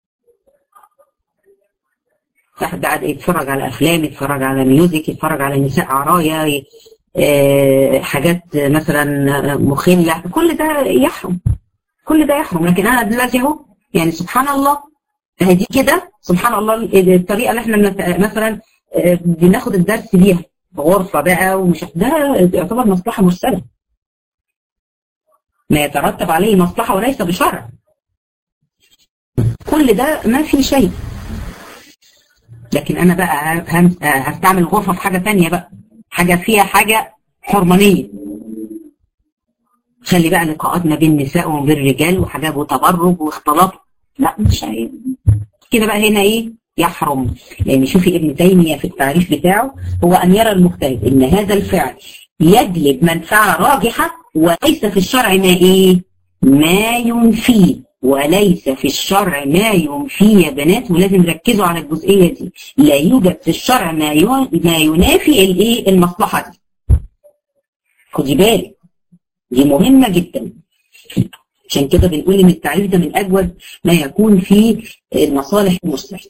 واحد قاعد يتفرج على افلام يتفرج على ميوزك يتفرج على نساء عرايا حاجات مثلا مخله كل ده يحرم كل ده يحرم لكن انا دلوقتي اهو يعني سبحان الله دي كده سبحان الله الطريقه اللي احنا مثلا بناخد الدرس بيها غرفه بقى ومش ده يعتبر مصلحه مرسله ما يترتب عليه مصلحه وليس بشرع كل ده ما في شيء لكن انا بقى هستعمل الغرفه في حاجه ثانيه بقى حاجه فيها حاجه حرمانيه خلي بقى لقاءات ما بين النساء وما بين الرجال وحاجات وتبرج واختلاط لا مش عيب كده بقى هنا ايه يحرم لان شوفي ابن تيميه في التعريف بتاعه هو ان يرى المجتهد ان هذا الفعل يجلب منفعه راجحه وليس في الشرع ما ايه ما ينفيه وليس في الشرع ما ينفيه يا بنات ولازم ركزوا على الجزئيه دي لا يوجد في الشرع ما ما ينافي الايه المصلحه دي خدي بالك دي مهمه جدا عشان كده بنقول ان التعريف ده من اجود ما يكون في المصالح المصلحه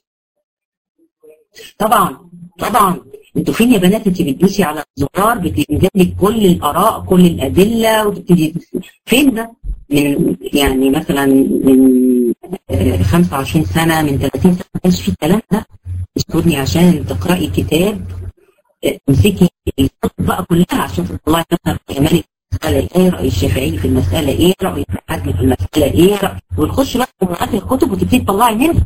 طبعا طبعا انتوا فين يا بنات انت بتدوسي على الزرار بتنزل لك كل الاراء كل الادله وتبتدي فين ده؟ من يعني مثلا من 25 سنه من 30 سنه ما كانش في الكلام ده استودني عشان تقراي كتاب تمسكي الكتب بقى كلها عشان تطلعي مثلا مالك المسألة ايه رأي الشافعي في المسألة ايه رأي الحاكم في المسألة ايه رأي وتخش بقى في الكتب وتبتدي تطلعي منها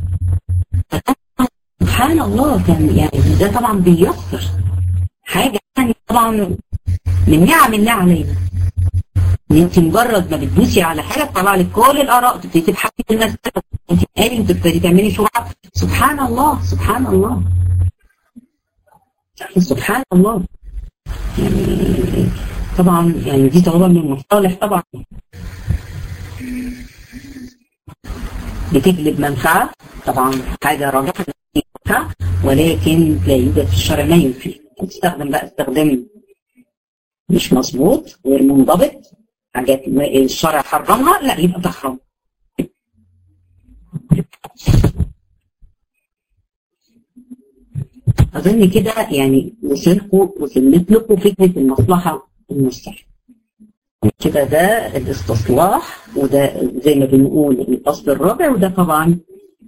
سبحان الله كان يعني ده طبعا بيسر حاجة يعني طبعا من نعم الله علينا ان انت مجرد ما بتدوسي على حاجه تطلع لك كل الاراء تبتدي تبحثي في المساله انت قاري وتبتدي تعملي شرعه سبحان الله سبحان الله سبحان الله يعني طبعا يعني دي تعتبر من المصالح طبعا بتجلب منفعه طبعا حاجه راجحه ولكن لا يوجد في الشرع ما ينفي تستخدم بقى استخدام مش مظبوط غير منضبط حاجات الشرع حرمها لا يبقى تحرم اظن كده يعني وصلكم وصلت لكم فكره المصلحه المستحيل كده ده الاستصلاح وده زي ما بنقول الاصل الرابع وده طبعا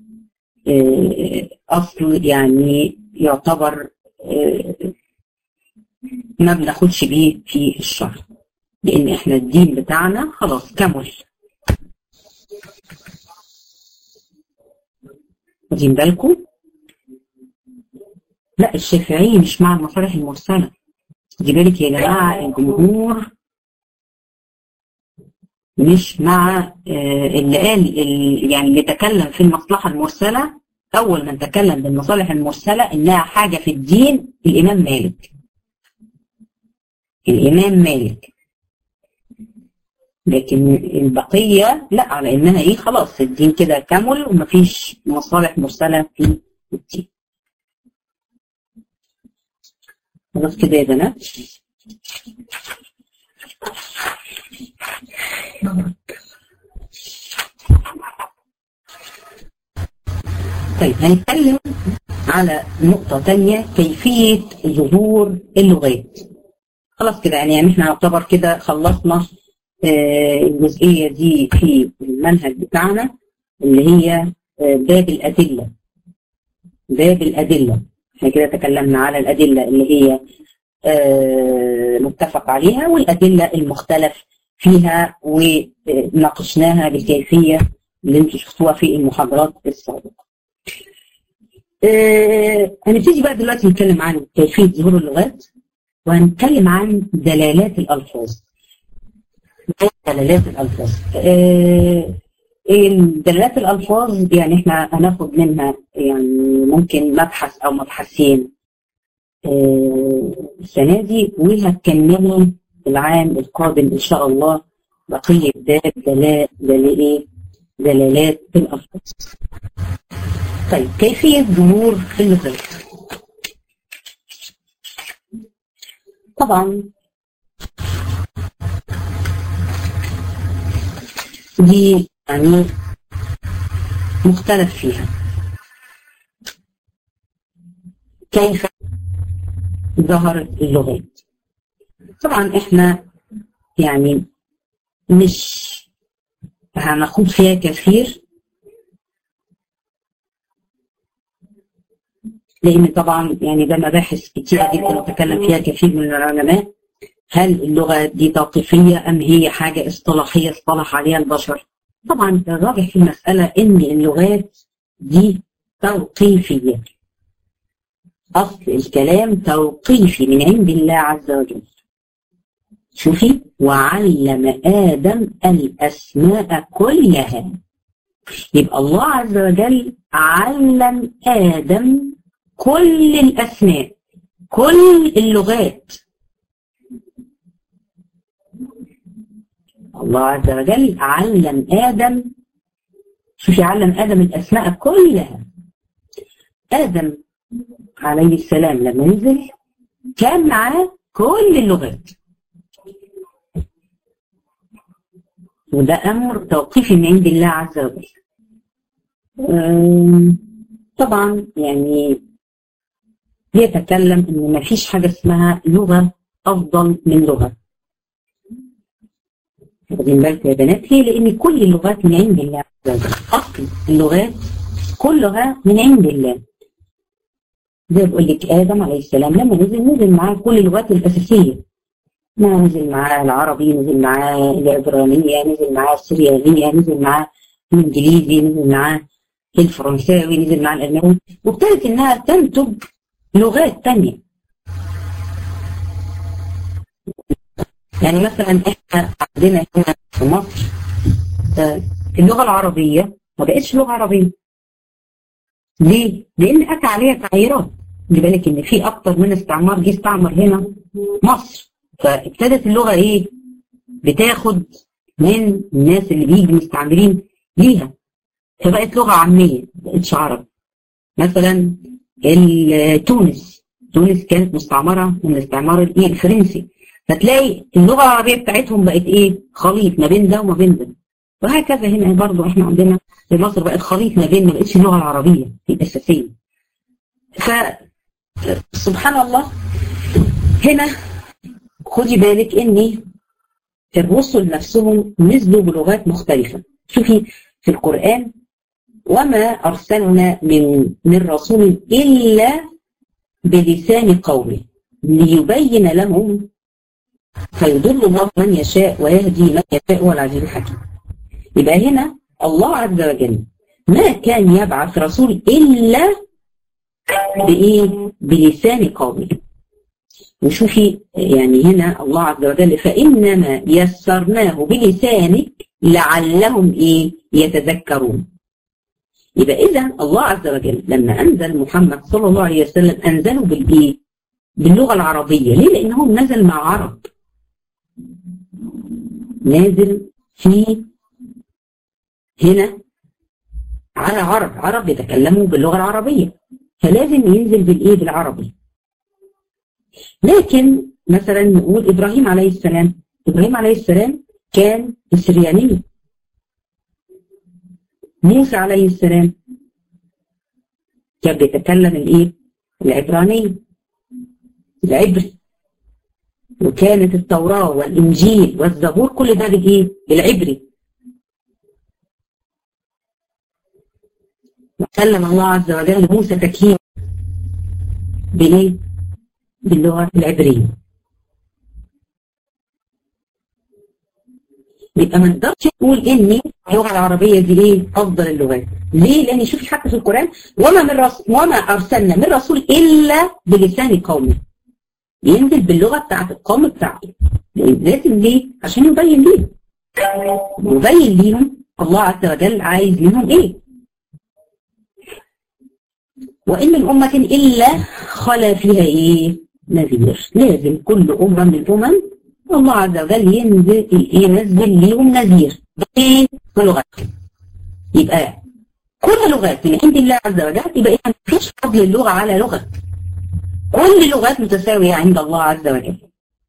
اصل يعني يعتبر ما بناخدش بيه في الشرع لان احنا الدين بتاعنا خلاص كمل واخدين بالكم لا الشافعي مش مع المصالح المرسله خدي بالك يا جماعه الجمهور مش مع اللي قال يعني اللي تكلم في المصلحه المرسله اول من تكلم بالمصالح المرسله انها حاجه في الدين الامام مالك الامام مالك لكن البقية لا على انها ايه خلاص الدين كده كمل ومفيش مصالح مرسلة في الدين خلاص كده يا بنات طيب طيب هنتكلم على نقطة تانية كيفية ظهور اللغات خلاص كده يعني احنا نعتبر كده خلصنا آه الجزئية دي في المنهج بتاعنا اللي هي آه باب الأدلة باب الأدلة احنا كده تكلمنا على الأدلة اللي هي آه متفق عليها والأدلة المختلف فيها وناقشناها بالكيفية اللي انتوا شفتوها في المحاضرات السابقة. آه هنبتدي بقى دلوقتي نتكلم عن كيفية ظهور اللغات وهنتكلم عن دلالات الألفاظ. دلالات الألفاظ. آه دلالات الألفاظ يعني احنا هناخد منها يعني ممكن مبحث أو مبحثين آه السنة دي وهتكملوا العام القادم إن شاء الله بقية باب دلالات دلالات الألفاظ. طيب كيفية ظهور اللغات طبعا دي يعني مختلف فيها كيف ظهرت اللغات طبعا احنا يعني مش هنخوض فيها كثير لان طبعا يعني ده مباحث كتيره جدا وتكلم فيها كثير من العلماء هل اللغه دي توقيفيه ام هي حاجه اصطلاحيه اصطلح عليها البشر؟ طبعا الراجح في المساله ان اللغات دي توقيفيه اصل الكلام توقيفي من عند الله عز وجل شوفي وعلم آدم الأسماء كلها يبقى الله عز وجل علم آدم كل الأسماء كل اللغات الله عز وجل علم آدم شوفي علم آدم الأسماء كلها آدم عليه السلام لما نزل كان معاه كل اللغات وده أمر توقيفي من عند الله عز وجل طبعا يعني بيتكلم ان ما فيش حاجة اسمها لغة افضل من لغة واخدين بالكم يا بنات ليه؟ لان كل اللغات من عند الله عز وجل اصل اللغات كلها من عند الله زي بقول لك ادم عليه السلام لما نزل نزل معاه كل اللغات الاساسيه ما نزل معاه العربي نزل معاه العبرانيه نزل معاه السريانيه نزل معاه الانجليزي نزل معاه الفرنساوي نزل معاه الالماني وابتدت انها تنتج لغات تانية يعني مثلا احنا عندنا هنا في مصر اللغه العربيه ما بقتش لغه عربيه ليه؟ لان اتى عليها تغيرات خلي بالك ان في اكتر من استعمار جه استعمر هنا مصر فابتدت اللغه ايه؟ بتاخد من الناس اللي بيجي مستعمرين ليها فبقت لغه عاميه ما بقتش عربي مثلا تونس تونس كانت مستعمره من الاستعمار الايه الفرنسي فتلاقي اللغه العربيه بتاعتهم بقت ايه؟ خليط ما بين ده وما بين ده وهكذا هنا برضه احنا عندنا في مصر بقت خليط ما بين ما بقتش اللغه العربيه الاساسيه ف سبحان الله هنا خدي بالك ان الرسل نفسهم نزلوا بلغات مختلفه شوفي في القران وما ارسلنا من من رسول الا بلسان قومه ليبين لهم فيضل الله من يشاء ويهدي من يشاء هو العزيز الحكيم يبقى هنا الله عز وجل ما كان يبعث رسول إلا بإيه؟ بلسان قومه وشوفي يعني هنا الله عز وجل فإنما يسرناه بلسانك لعلهم إيه؟ يتذكرون يبقى إذا الله عز وجل لما أنزل محمد صلى الله عليه وسلم أنزله بالإيه؟ باللغة العربية ليه؟ لأنه نزل مع عرب نازل في هنا على عرب عرب يتكلموا باللغة العربية فلازم ينزل بالإيه بالعربي لكن مثلا نقول إبراهيم عليه السلام إبراهيم عليه السلام كان السرياني موسى عليه السلام كان بيتكلم الايه العبرانية العبري وكانت التوراة والإنجيل والزبور كل ده بالإيه؟ بالعبري وكلم الله عز وجل موسى تكليما بإيه؟ باللغة العبرية يبقى ما نقدرش نقول ان اللغه العربيه دي ايه افضل اللغات ليه لان شوفي حتى في القران وما من رسول وما ارسلنا من رسول الا بلسان قومه ينزل باللغه بتاعت القوم بتاعته لازم ليه عشان يبين ليهم يبين ليهم الله عز وجل عايز منهم ايه وان من امه الا خلا فيها ايه نذير لازم كل امه من الامم الله عز وجل ينزل ينزل ليهم نذير بايه بلغات يبقى كل لغات من عند الله عز وجل يبقى اذا مفيش فضل اللغه على لغه كل اللغات متساويه عند الله عز وجل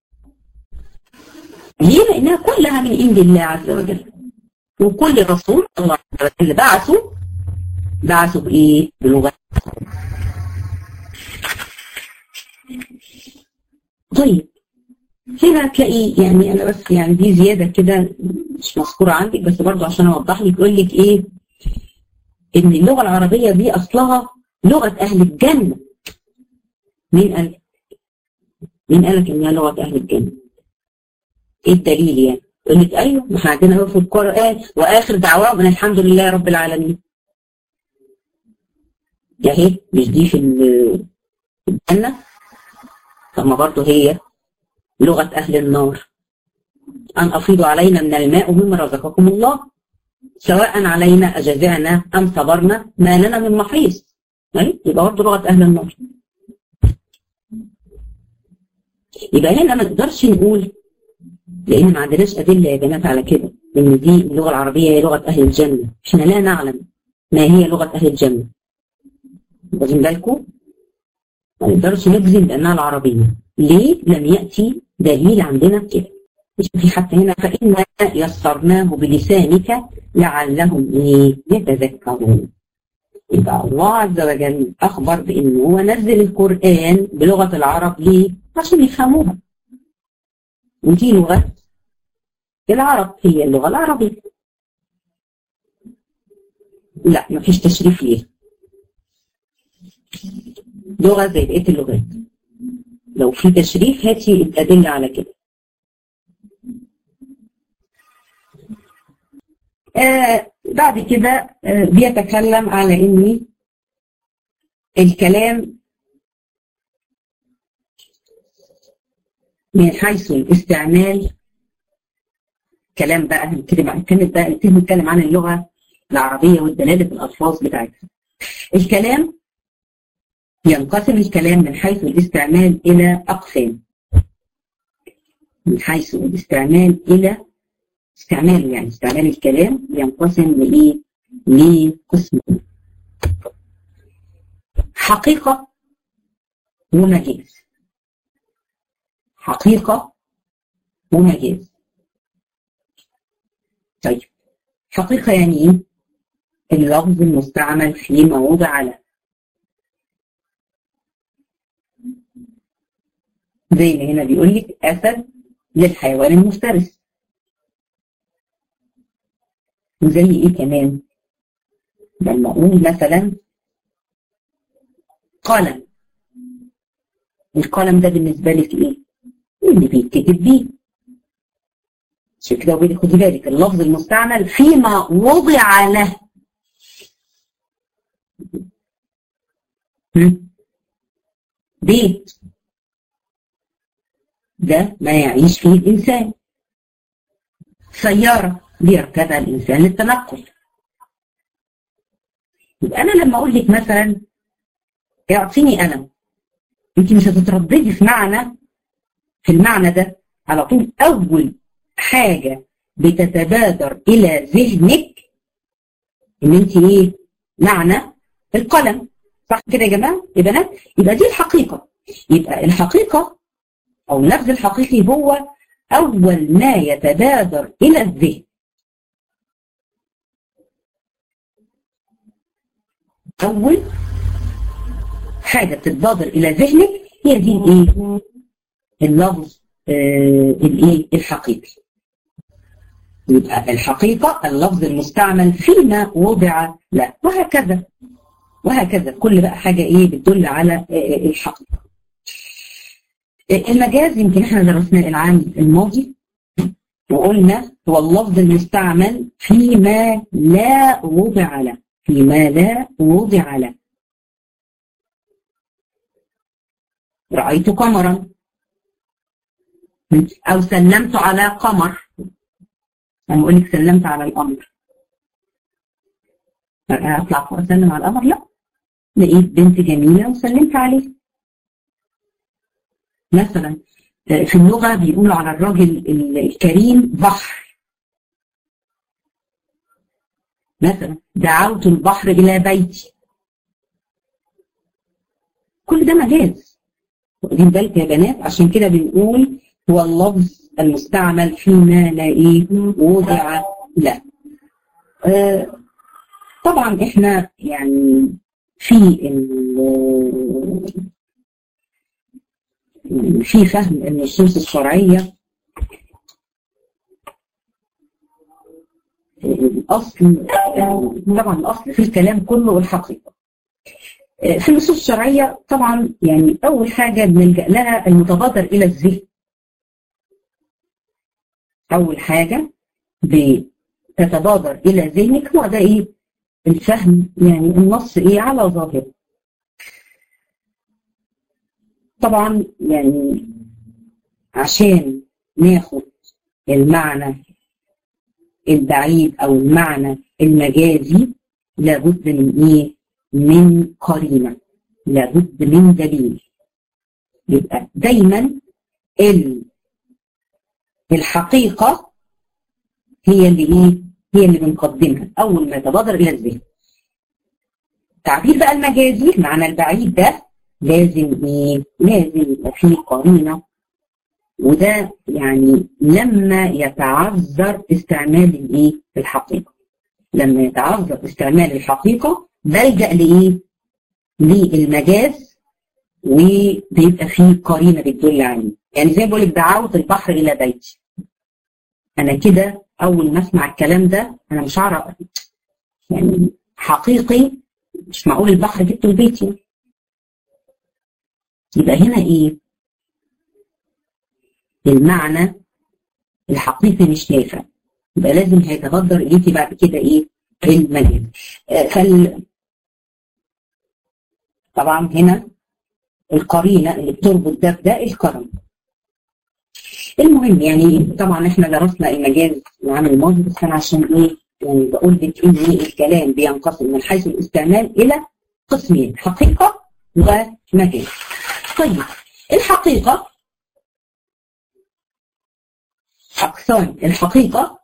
ليه؟ لانها كلها من عند الله عز وجل وكل رسول الله عز وجل بعثه بعثه بايه؟ بلغه طيب هنا هتلاقي يعني انا بس يعني دي زياده كده مش مذكوره عندك بس برضه عشان اوضح لك يقول لك ايه ان اللغه العربيه دي اصلها لغه اهل الجنه مين قال مين قال لك انها لغه اهل الجنه؟ ايه الدليل يعني؟ يقول لك ايوه ما احنا عندنا في القران واخر دعواهم ان الحمد لله رب العالمين يا هي مش دي في الجنه طب ما برضه هي لغة أهل النار أن أفيضوا علينا من الماء مما رزقكم الله سواء علينا أجزعنا أم صبرنا ما لنا من محيص يعني يبقى برضه لغة أهل النار يبقى هنا ما نقدرش نقول لأن ما عندناش أدلة يا بنات على كده إن دي اللغة العربية هي لغة أهل الجنة إحنا لا نعلم ما هي لغة أهل الجنة واخدين بالكم؟ ما نقدرش نجزم بأنها العربية ليه؟ لم يأتي دليل عندنا كده في حتى هنا فإنا يسرناه بلسانك لعلهم إيه يتذكرون يبقى الله عز وجل أخبر بأنه هو نزل القرآن بلغة العرب ليه؟ عشان يفهموها ودي لغة العرب هي اللغة العربية لا مفيش تشريف ليه لغة زي بقية اللغات لو في تشريف هاتي الأدلة على كده آه بعد كده آه بيتكلم على ان الكلام من حيث الاستعمال كلام بقى هنتكلم عن كلمة بقى نتكلم عن اللغة العربية والدلالة الألفاظ بتاعتها الكلام ينقسم الكلام من حيث الاستعمال إلى أقسام من حيث الاستعمال إلى استعماله يعني استعمال الكلام ينقسم لإيه؟ لقسمين حقيقة ومجاز حقيقة ومجاز طيب حقيقة يعني إيه؟ اللفظ المستعمل في موضع له زي ما هنا بيقول لك أسد للحيوان المفترس وزي إيه كمان لما أقول مثلا قلم القلم ده بالنسبة لك إيه؟ اللي بيتكتب بيه عشان كده بقول خدي بالك اللفظ المستعمل فيما وضع له بيت ده ما يعيش فيه الإنسان سيارة بيركبها الإنسان للتنقل يبقى أنا لما أقول لك مثلا اعطيني قلم أنت مش هتترددي في معنى في المعنى ده على طول أول حاجة بتتبادر إلى ذهنك إن أنت إيه معنى القلم صح كده يا جماعة يا بنات يبقى دي الحقيقة يبقى الحقيقة أو اللفظ الحقيقي هو أول ما يتبادر إلى الذهن أول حاجة تتبادر إلى ذهنك هي دي الإيه؟ اللفظ آه الإيه؟ الحقيقي يبقى الحقيقة اللفظ المستعمل فيما وضع لا وهكذا وهكذا كل بقى حاجة إيه بتدل على الحقيقة المجاز يمكن احنا درسناه العام الماضي وقلنا هو اللفظ المستعمل فيما لا وضع له فيما لا وضع له رأيت قمرا أو سلمت على قمر أنا أقول لك سلمت على القمر أطلع فوق أسلم على القمر لا لقيت بنت جميلة وسلمت عليها مثلا في اللغة بيقولوا على الراجل الكريم بحر مثلا دعوت البحر إلى بيتي كل ده مجاز واخدين بالك يا بنات عشان كده بنقول هو اللفظ المستعمل فيما لا ايه وضع لا آه طبعا احنا يعني في في فهم النصوص الشرعية الأصل طبعا الأصل في الكلام كله الحقيقة في النصوص الشرعية طبعا يعني أول حاجة بنلجأ لها المتبادر إلى الذهن أول حاجة بتتبادر إلى ذهنك هو ده إيه الفهم يعني النص إيه على ظاهره طبعا يعني عشان ناخد المعنى البعيد او المعنى المجازي لابد من ايه من قرينة لابد من دليل يبقى دايما الحقيقة هي اللي ايه هي اللي بنقدمها اول ما يتبادر الى الذهن تعبير بقى المجازي المعنى البعيد ده لازم ايه لازم يبقى فيه قرينه وده يعني لما يتعذر استعمال الايه الحقيقه لما يتعذر استعمال الحقيقه بلجا لايه للمجاز وبيبقى فيه قرينه بتدل عليه يعني زي ما بقول لك دعوت البحر الى بيتي انا كده اول ما اسمع الكلام ده انا مش هعرف يعني حقيقي مش معقول البحر جبته لبيتي يبقى هنا ايه المعنى الحقيقي مش نافع يبقى لازم هيتبادر اليكي بعد كده ايه المجاز فال طبعا هنا القرينه اللي بتربط ده بده الكرم المهم يعني طبعا احنا درسنا المجاز العام الماضي بس انا عشان ايه يعني بقول لك ان الكلام بينقسم من حيث الاستعمال الى قسمين حقيقه ومجاز طيب الحقيقة أقسام الحقيقة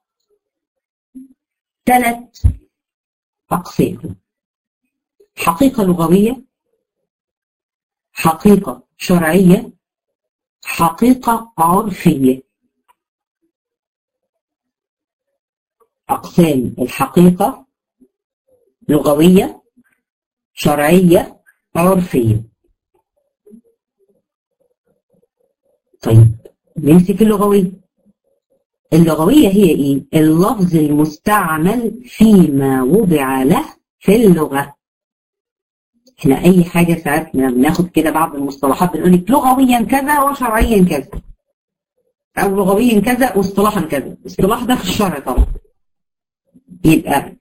ثلاث أقسام حقيقة لغوية حقيقة شرعية حقيقة عرفية أقسام الحقيقة لغوية شرعية عرفية طيب نمسك اللغوية اللغوية هي ايه اللفظ المستعمل فيما وضع له في اللغة احنا اي حاجة ساعات بناخد كده بعض المصطلحات بنقول لك لغويا كذا وشرعيا كذا او لغويا كذا واصطلاحا كذا الاصطلاح ده في الشرع طبعا يبقى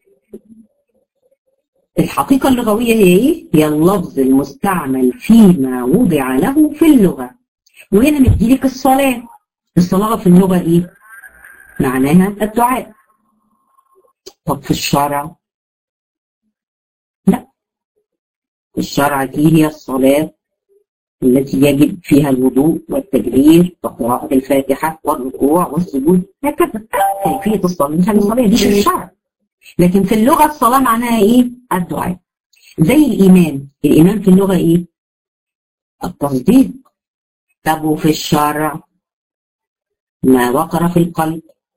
الحقيقة اللغوية هي ايه هي اللفظ المستعمل فيما وضع له في اللغة وهنا مديلك الصلاة الصلاة في اللغة ايه معناها الدعاء طب في الشرع لا في الشرع دي هي الصلاة التي يجب فيها الوضوء والتكبير وقراءة الفاتحة والركوع والسجود هكذا كيفية الصلاة مش الصلاة دي في الشرع لكن في اللغة الصلاة معناها ايه الدعاء زي الإيمان الإيمان في اللغة ايه التصديق طب وفي الشرع ما وقر في القلب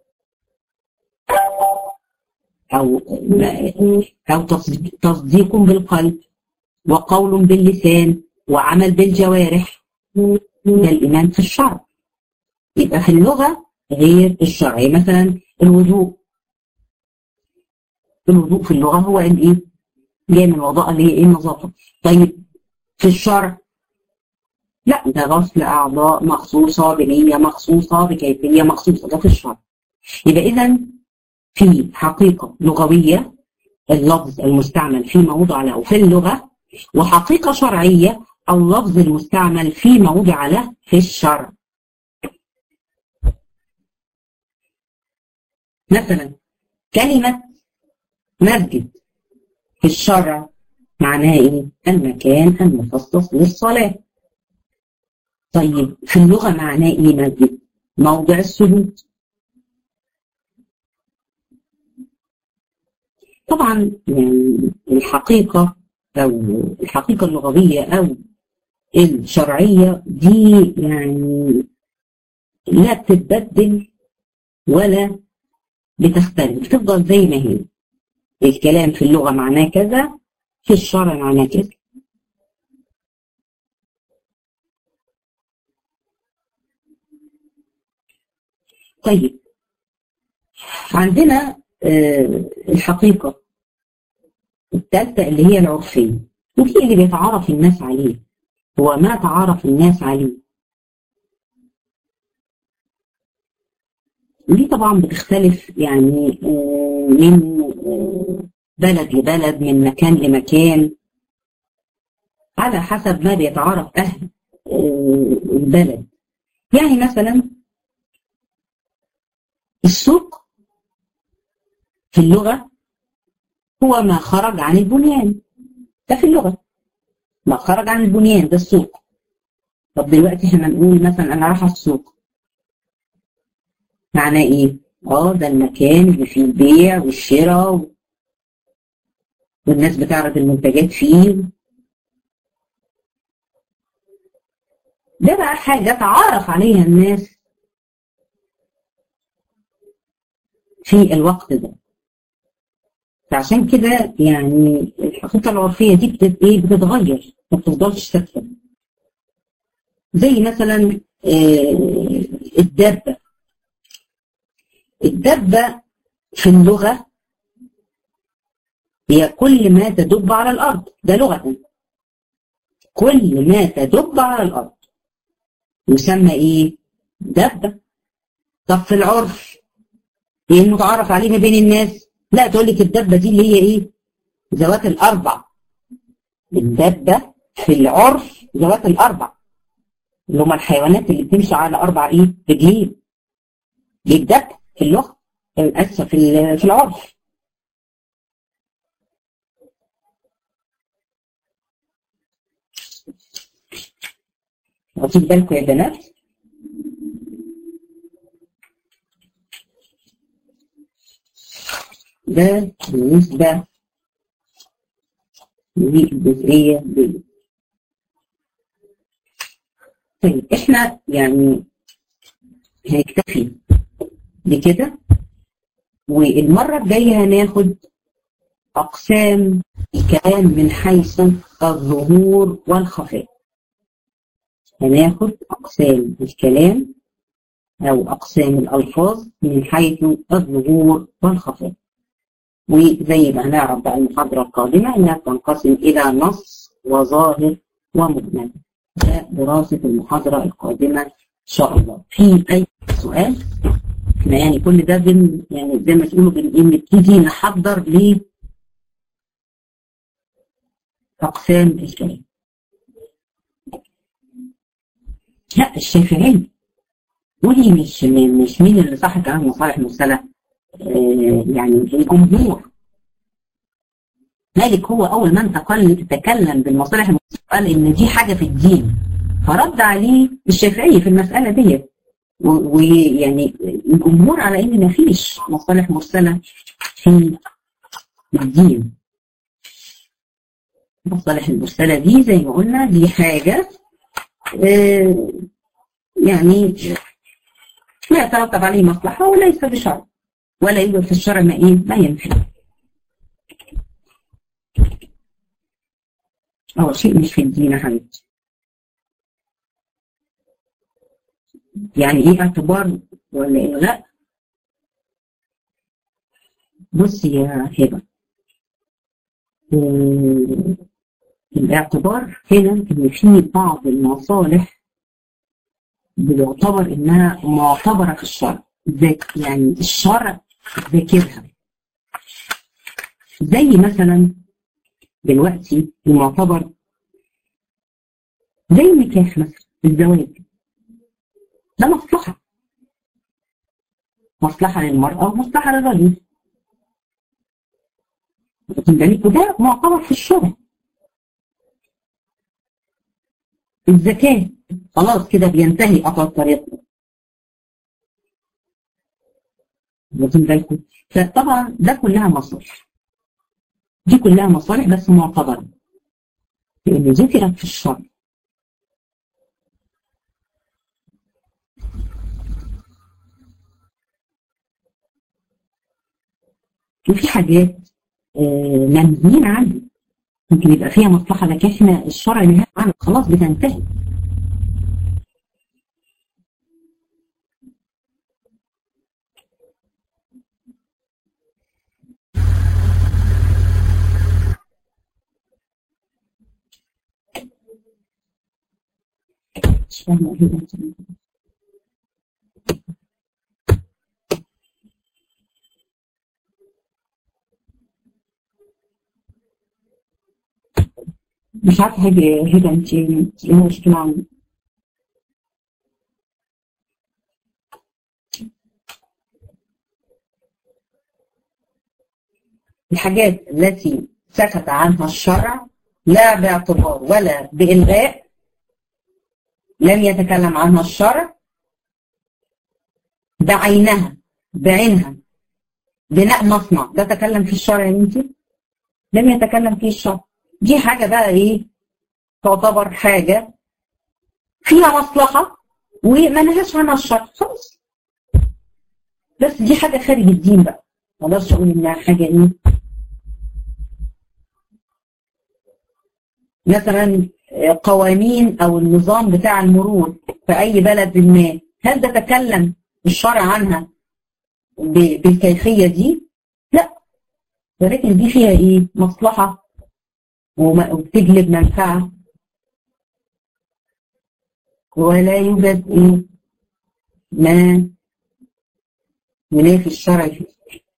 أو أو تصديق بالقلب وقول باللسان وعمل بالجوارح ده الإيمان في الشرع يبقى في اللغة غير الشرع مثلا الوضوء الوضوء في اللغة هو الايه؟ جاي من الوضاء اللي هي ايه النظافة طيب في الشرع لا ده غسل أعضاء مخصوصة بنية مخصوصة بكيفية مخصوصة ده في الشرع يبقى إذا في حقيقة لغوية اللفظ المستعمل في موضع له في اللغة وحقيقة شرعية اللفظ المستعمل في موضع له في الشرع مثلا كلمة مسجد في الشرع معناها ايه؟ المكان المخصص للصلاة طيب في اللغة معناه ايه مسجد؟ موضع السجود طبعا يعني الحقيقة أو الحقيقة اللغوية أو الشرعية دي يعني لا بتتبدل ولا بتختلف بتفضل زي ما هي الكلام في اللغة معناه كذا في الشرع معناه كذا طيب عندنا آه الحقيقة الثالثة اللي هي العرفية ودي اللي بيتعارف الناس عليه هو ما تعارف الناس عليه ودي طبعا بتختلف يعني آه من آه بلد لبلد من مكان لمكان على حسب ما بيتعارف أهل البلد يعني مثلا السوق في اللغة هو ما خرج عن البنيان ده في اللغة ما خرج عن البنيان ده السوق طب دلوقتي احنا نقول مثلا انا رايحة السوق معناه ايه؟ اه ده المكان اللي فيه البيع والشراء والناس بتعرض المنتجات فيه ده بقى حاجة تعرف عليها الناس في الوقت ده فعشان كده يعني الحقيقة العرفية دي بتت ايه بتتغير ما بتفضلش ثابتة زي مثلا آه الدابة الدابة في اللغة هي كل ما تدب على الأرض ده لغة كل ما تدب على الأرض يسمى إيه؟ دبة طب في العرف إيه المتعارف عليه ما بين الناس؟ لا تقول لك الدبة دي اللي هي إيه؟ ذوات الأربع الدبة في العرف ذوات الأربع اللي هم الحيوانات اللي بتمشي على أربع إيه؟ رجلين دي الدبة في اللغة أسفة في في العرف واخد بالكم يا بنات ده بالنسبة للجزئية دي طيب احنا يعني هنكتفي بكده والمرة الجاية هناخد أقسام الكلام من حيث الظهور والخفاء هناخد أقسام الكلام أو أقسام الألفاظ من حيث الظهور والخفاء وزي ما هنعرف بقى المحاضرة القادمة إنها تنقسم إلى نص وظاهر ومجمل ده دراسة المحاضرة القادمة إن شاء الله في أي سؤال احنا يعني كل ده بن يعني زي ما تقولوا بنبتدي نحضر ل أقسام الكلام لا الشافعي ودي مش مش مين اللي صح كلام مصالح المرسلة آه يعني الجمهور مالك هو أول من تقل تكلم بالمصالح المرسلة قال إن دي حاجة في الدين فرد عليه الشافعي في المسألة ديت ويعني الجمهور على إن ما فيش مصالح مرسلة في الدين المصالح المرسلة دي زي ما قلنا دي حاجة آه يعني لا يترتب عليه مصلحة وليس بشرع ولا يوجد في الشرع ما إيه ما ينفي هو شيء مش في الدين يا حبيبتي يعني ايه اعتبار ولا الغاء بصي يا هبه آه، الاعتبار هنا ان في بعض المصالح بيعتبر انها معتبره في الشرع ذاك يعني الشرع ذاكرها زي مثلا دلوقتي المعتبر زي النكاح مثلا الزواج ده مصلحه مصلحه للمراه ومصلحه للرجل واخد بالك وده معتبر في الشرع الزكاه خلاص كده بينتهي قطع الطريق واخدين بالكم فطبعا ده كلها مصالح دي كلها مصالح بس معتبرة لأن ذكرت في الشرع وفي حاجات آه، منهيين عنها ممكن يبقى فيها مصلحة لكن احنا الشرع نهى عنها خلاص بتنتهي مش فاهمة ايه ده مش عارفة حاجة هبة انت ايه المشكلة عندك الحاجات التي سكت عنها الشرع لا باعتبار ولا بإلغاء لم يتكلم عنها الشرع بعينها بعينها بناء مصنع ده تكلم في الشرع يا بنتي لم يتكلم فيه الشرع دي حاجة بقى ايه تعتبر حاجة فيها مصلحة وما نهاش عنها الشرع خلاص بس دي حاجة خارج الدين بقى ما اقدرش اقول انها حاجة ايه مثلا قوانين او النظام بتاع المرور في اي بلد ما هل ده تكلم الشرع عنها ب- بالكيفية دي؟ لا ولكن دي فيها ايه؟ مصلحة وما- وبتجلب منفعة ولا يوجد ايه؟ ما ينافي الشرع فيه.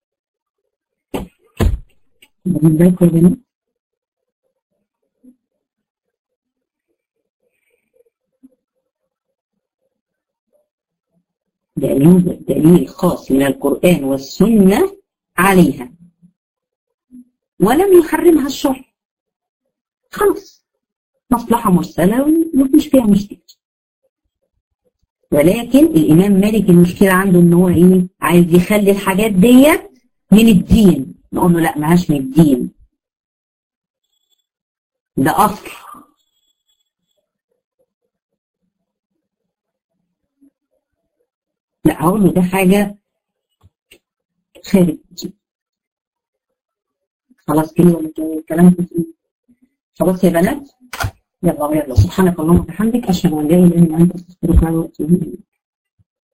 واخدين بالكم يا بنات؟ ده يوجد دليل خاص من القرآن والسنة عليها ولم يحرمها الشرع خلاص مصلحة مرسلة ومفيش فيها مشكلة ولكن الإمام مالك المشكلة عنده إن هو إيه عايز يخلي الحاجات ديت من الدين نقول له لا ماهاش من الدين ده أصل لا هقول له ده حاجة خارج خلاص كده ولا الكلام ده خلاص يا بنات يلا يلا سبحانك اللهم وبحمدك اشهد ان لا اله الا انت استغفرك واتوب اليك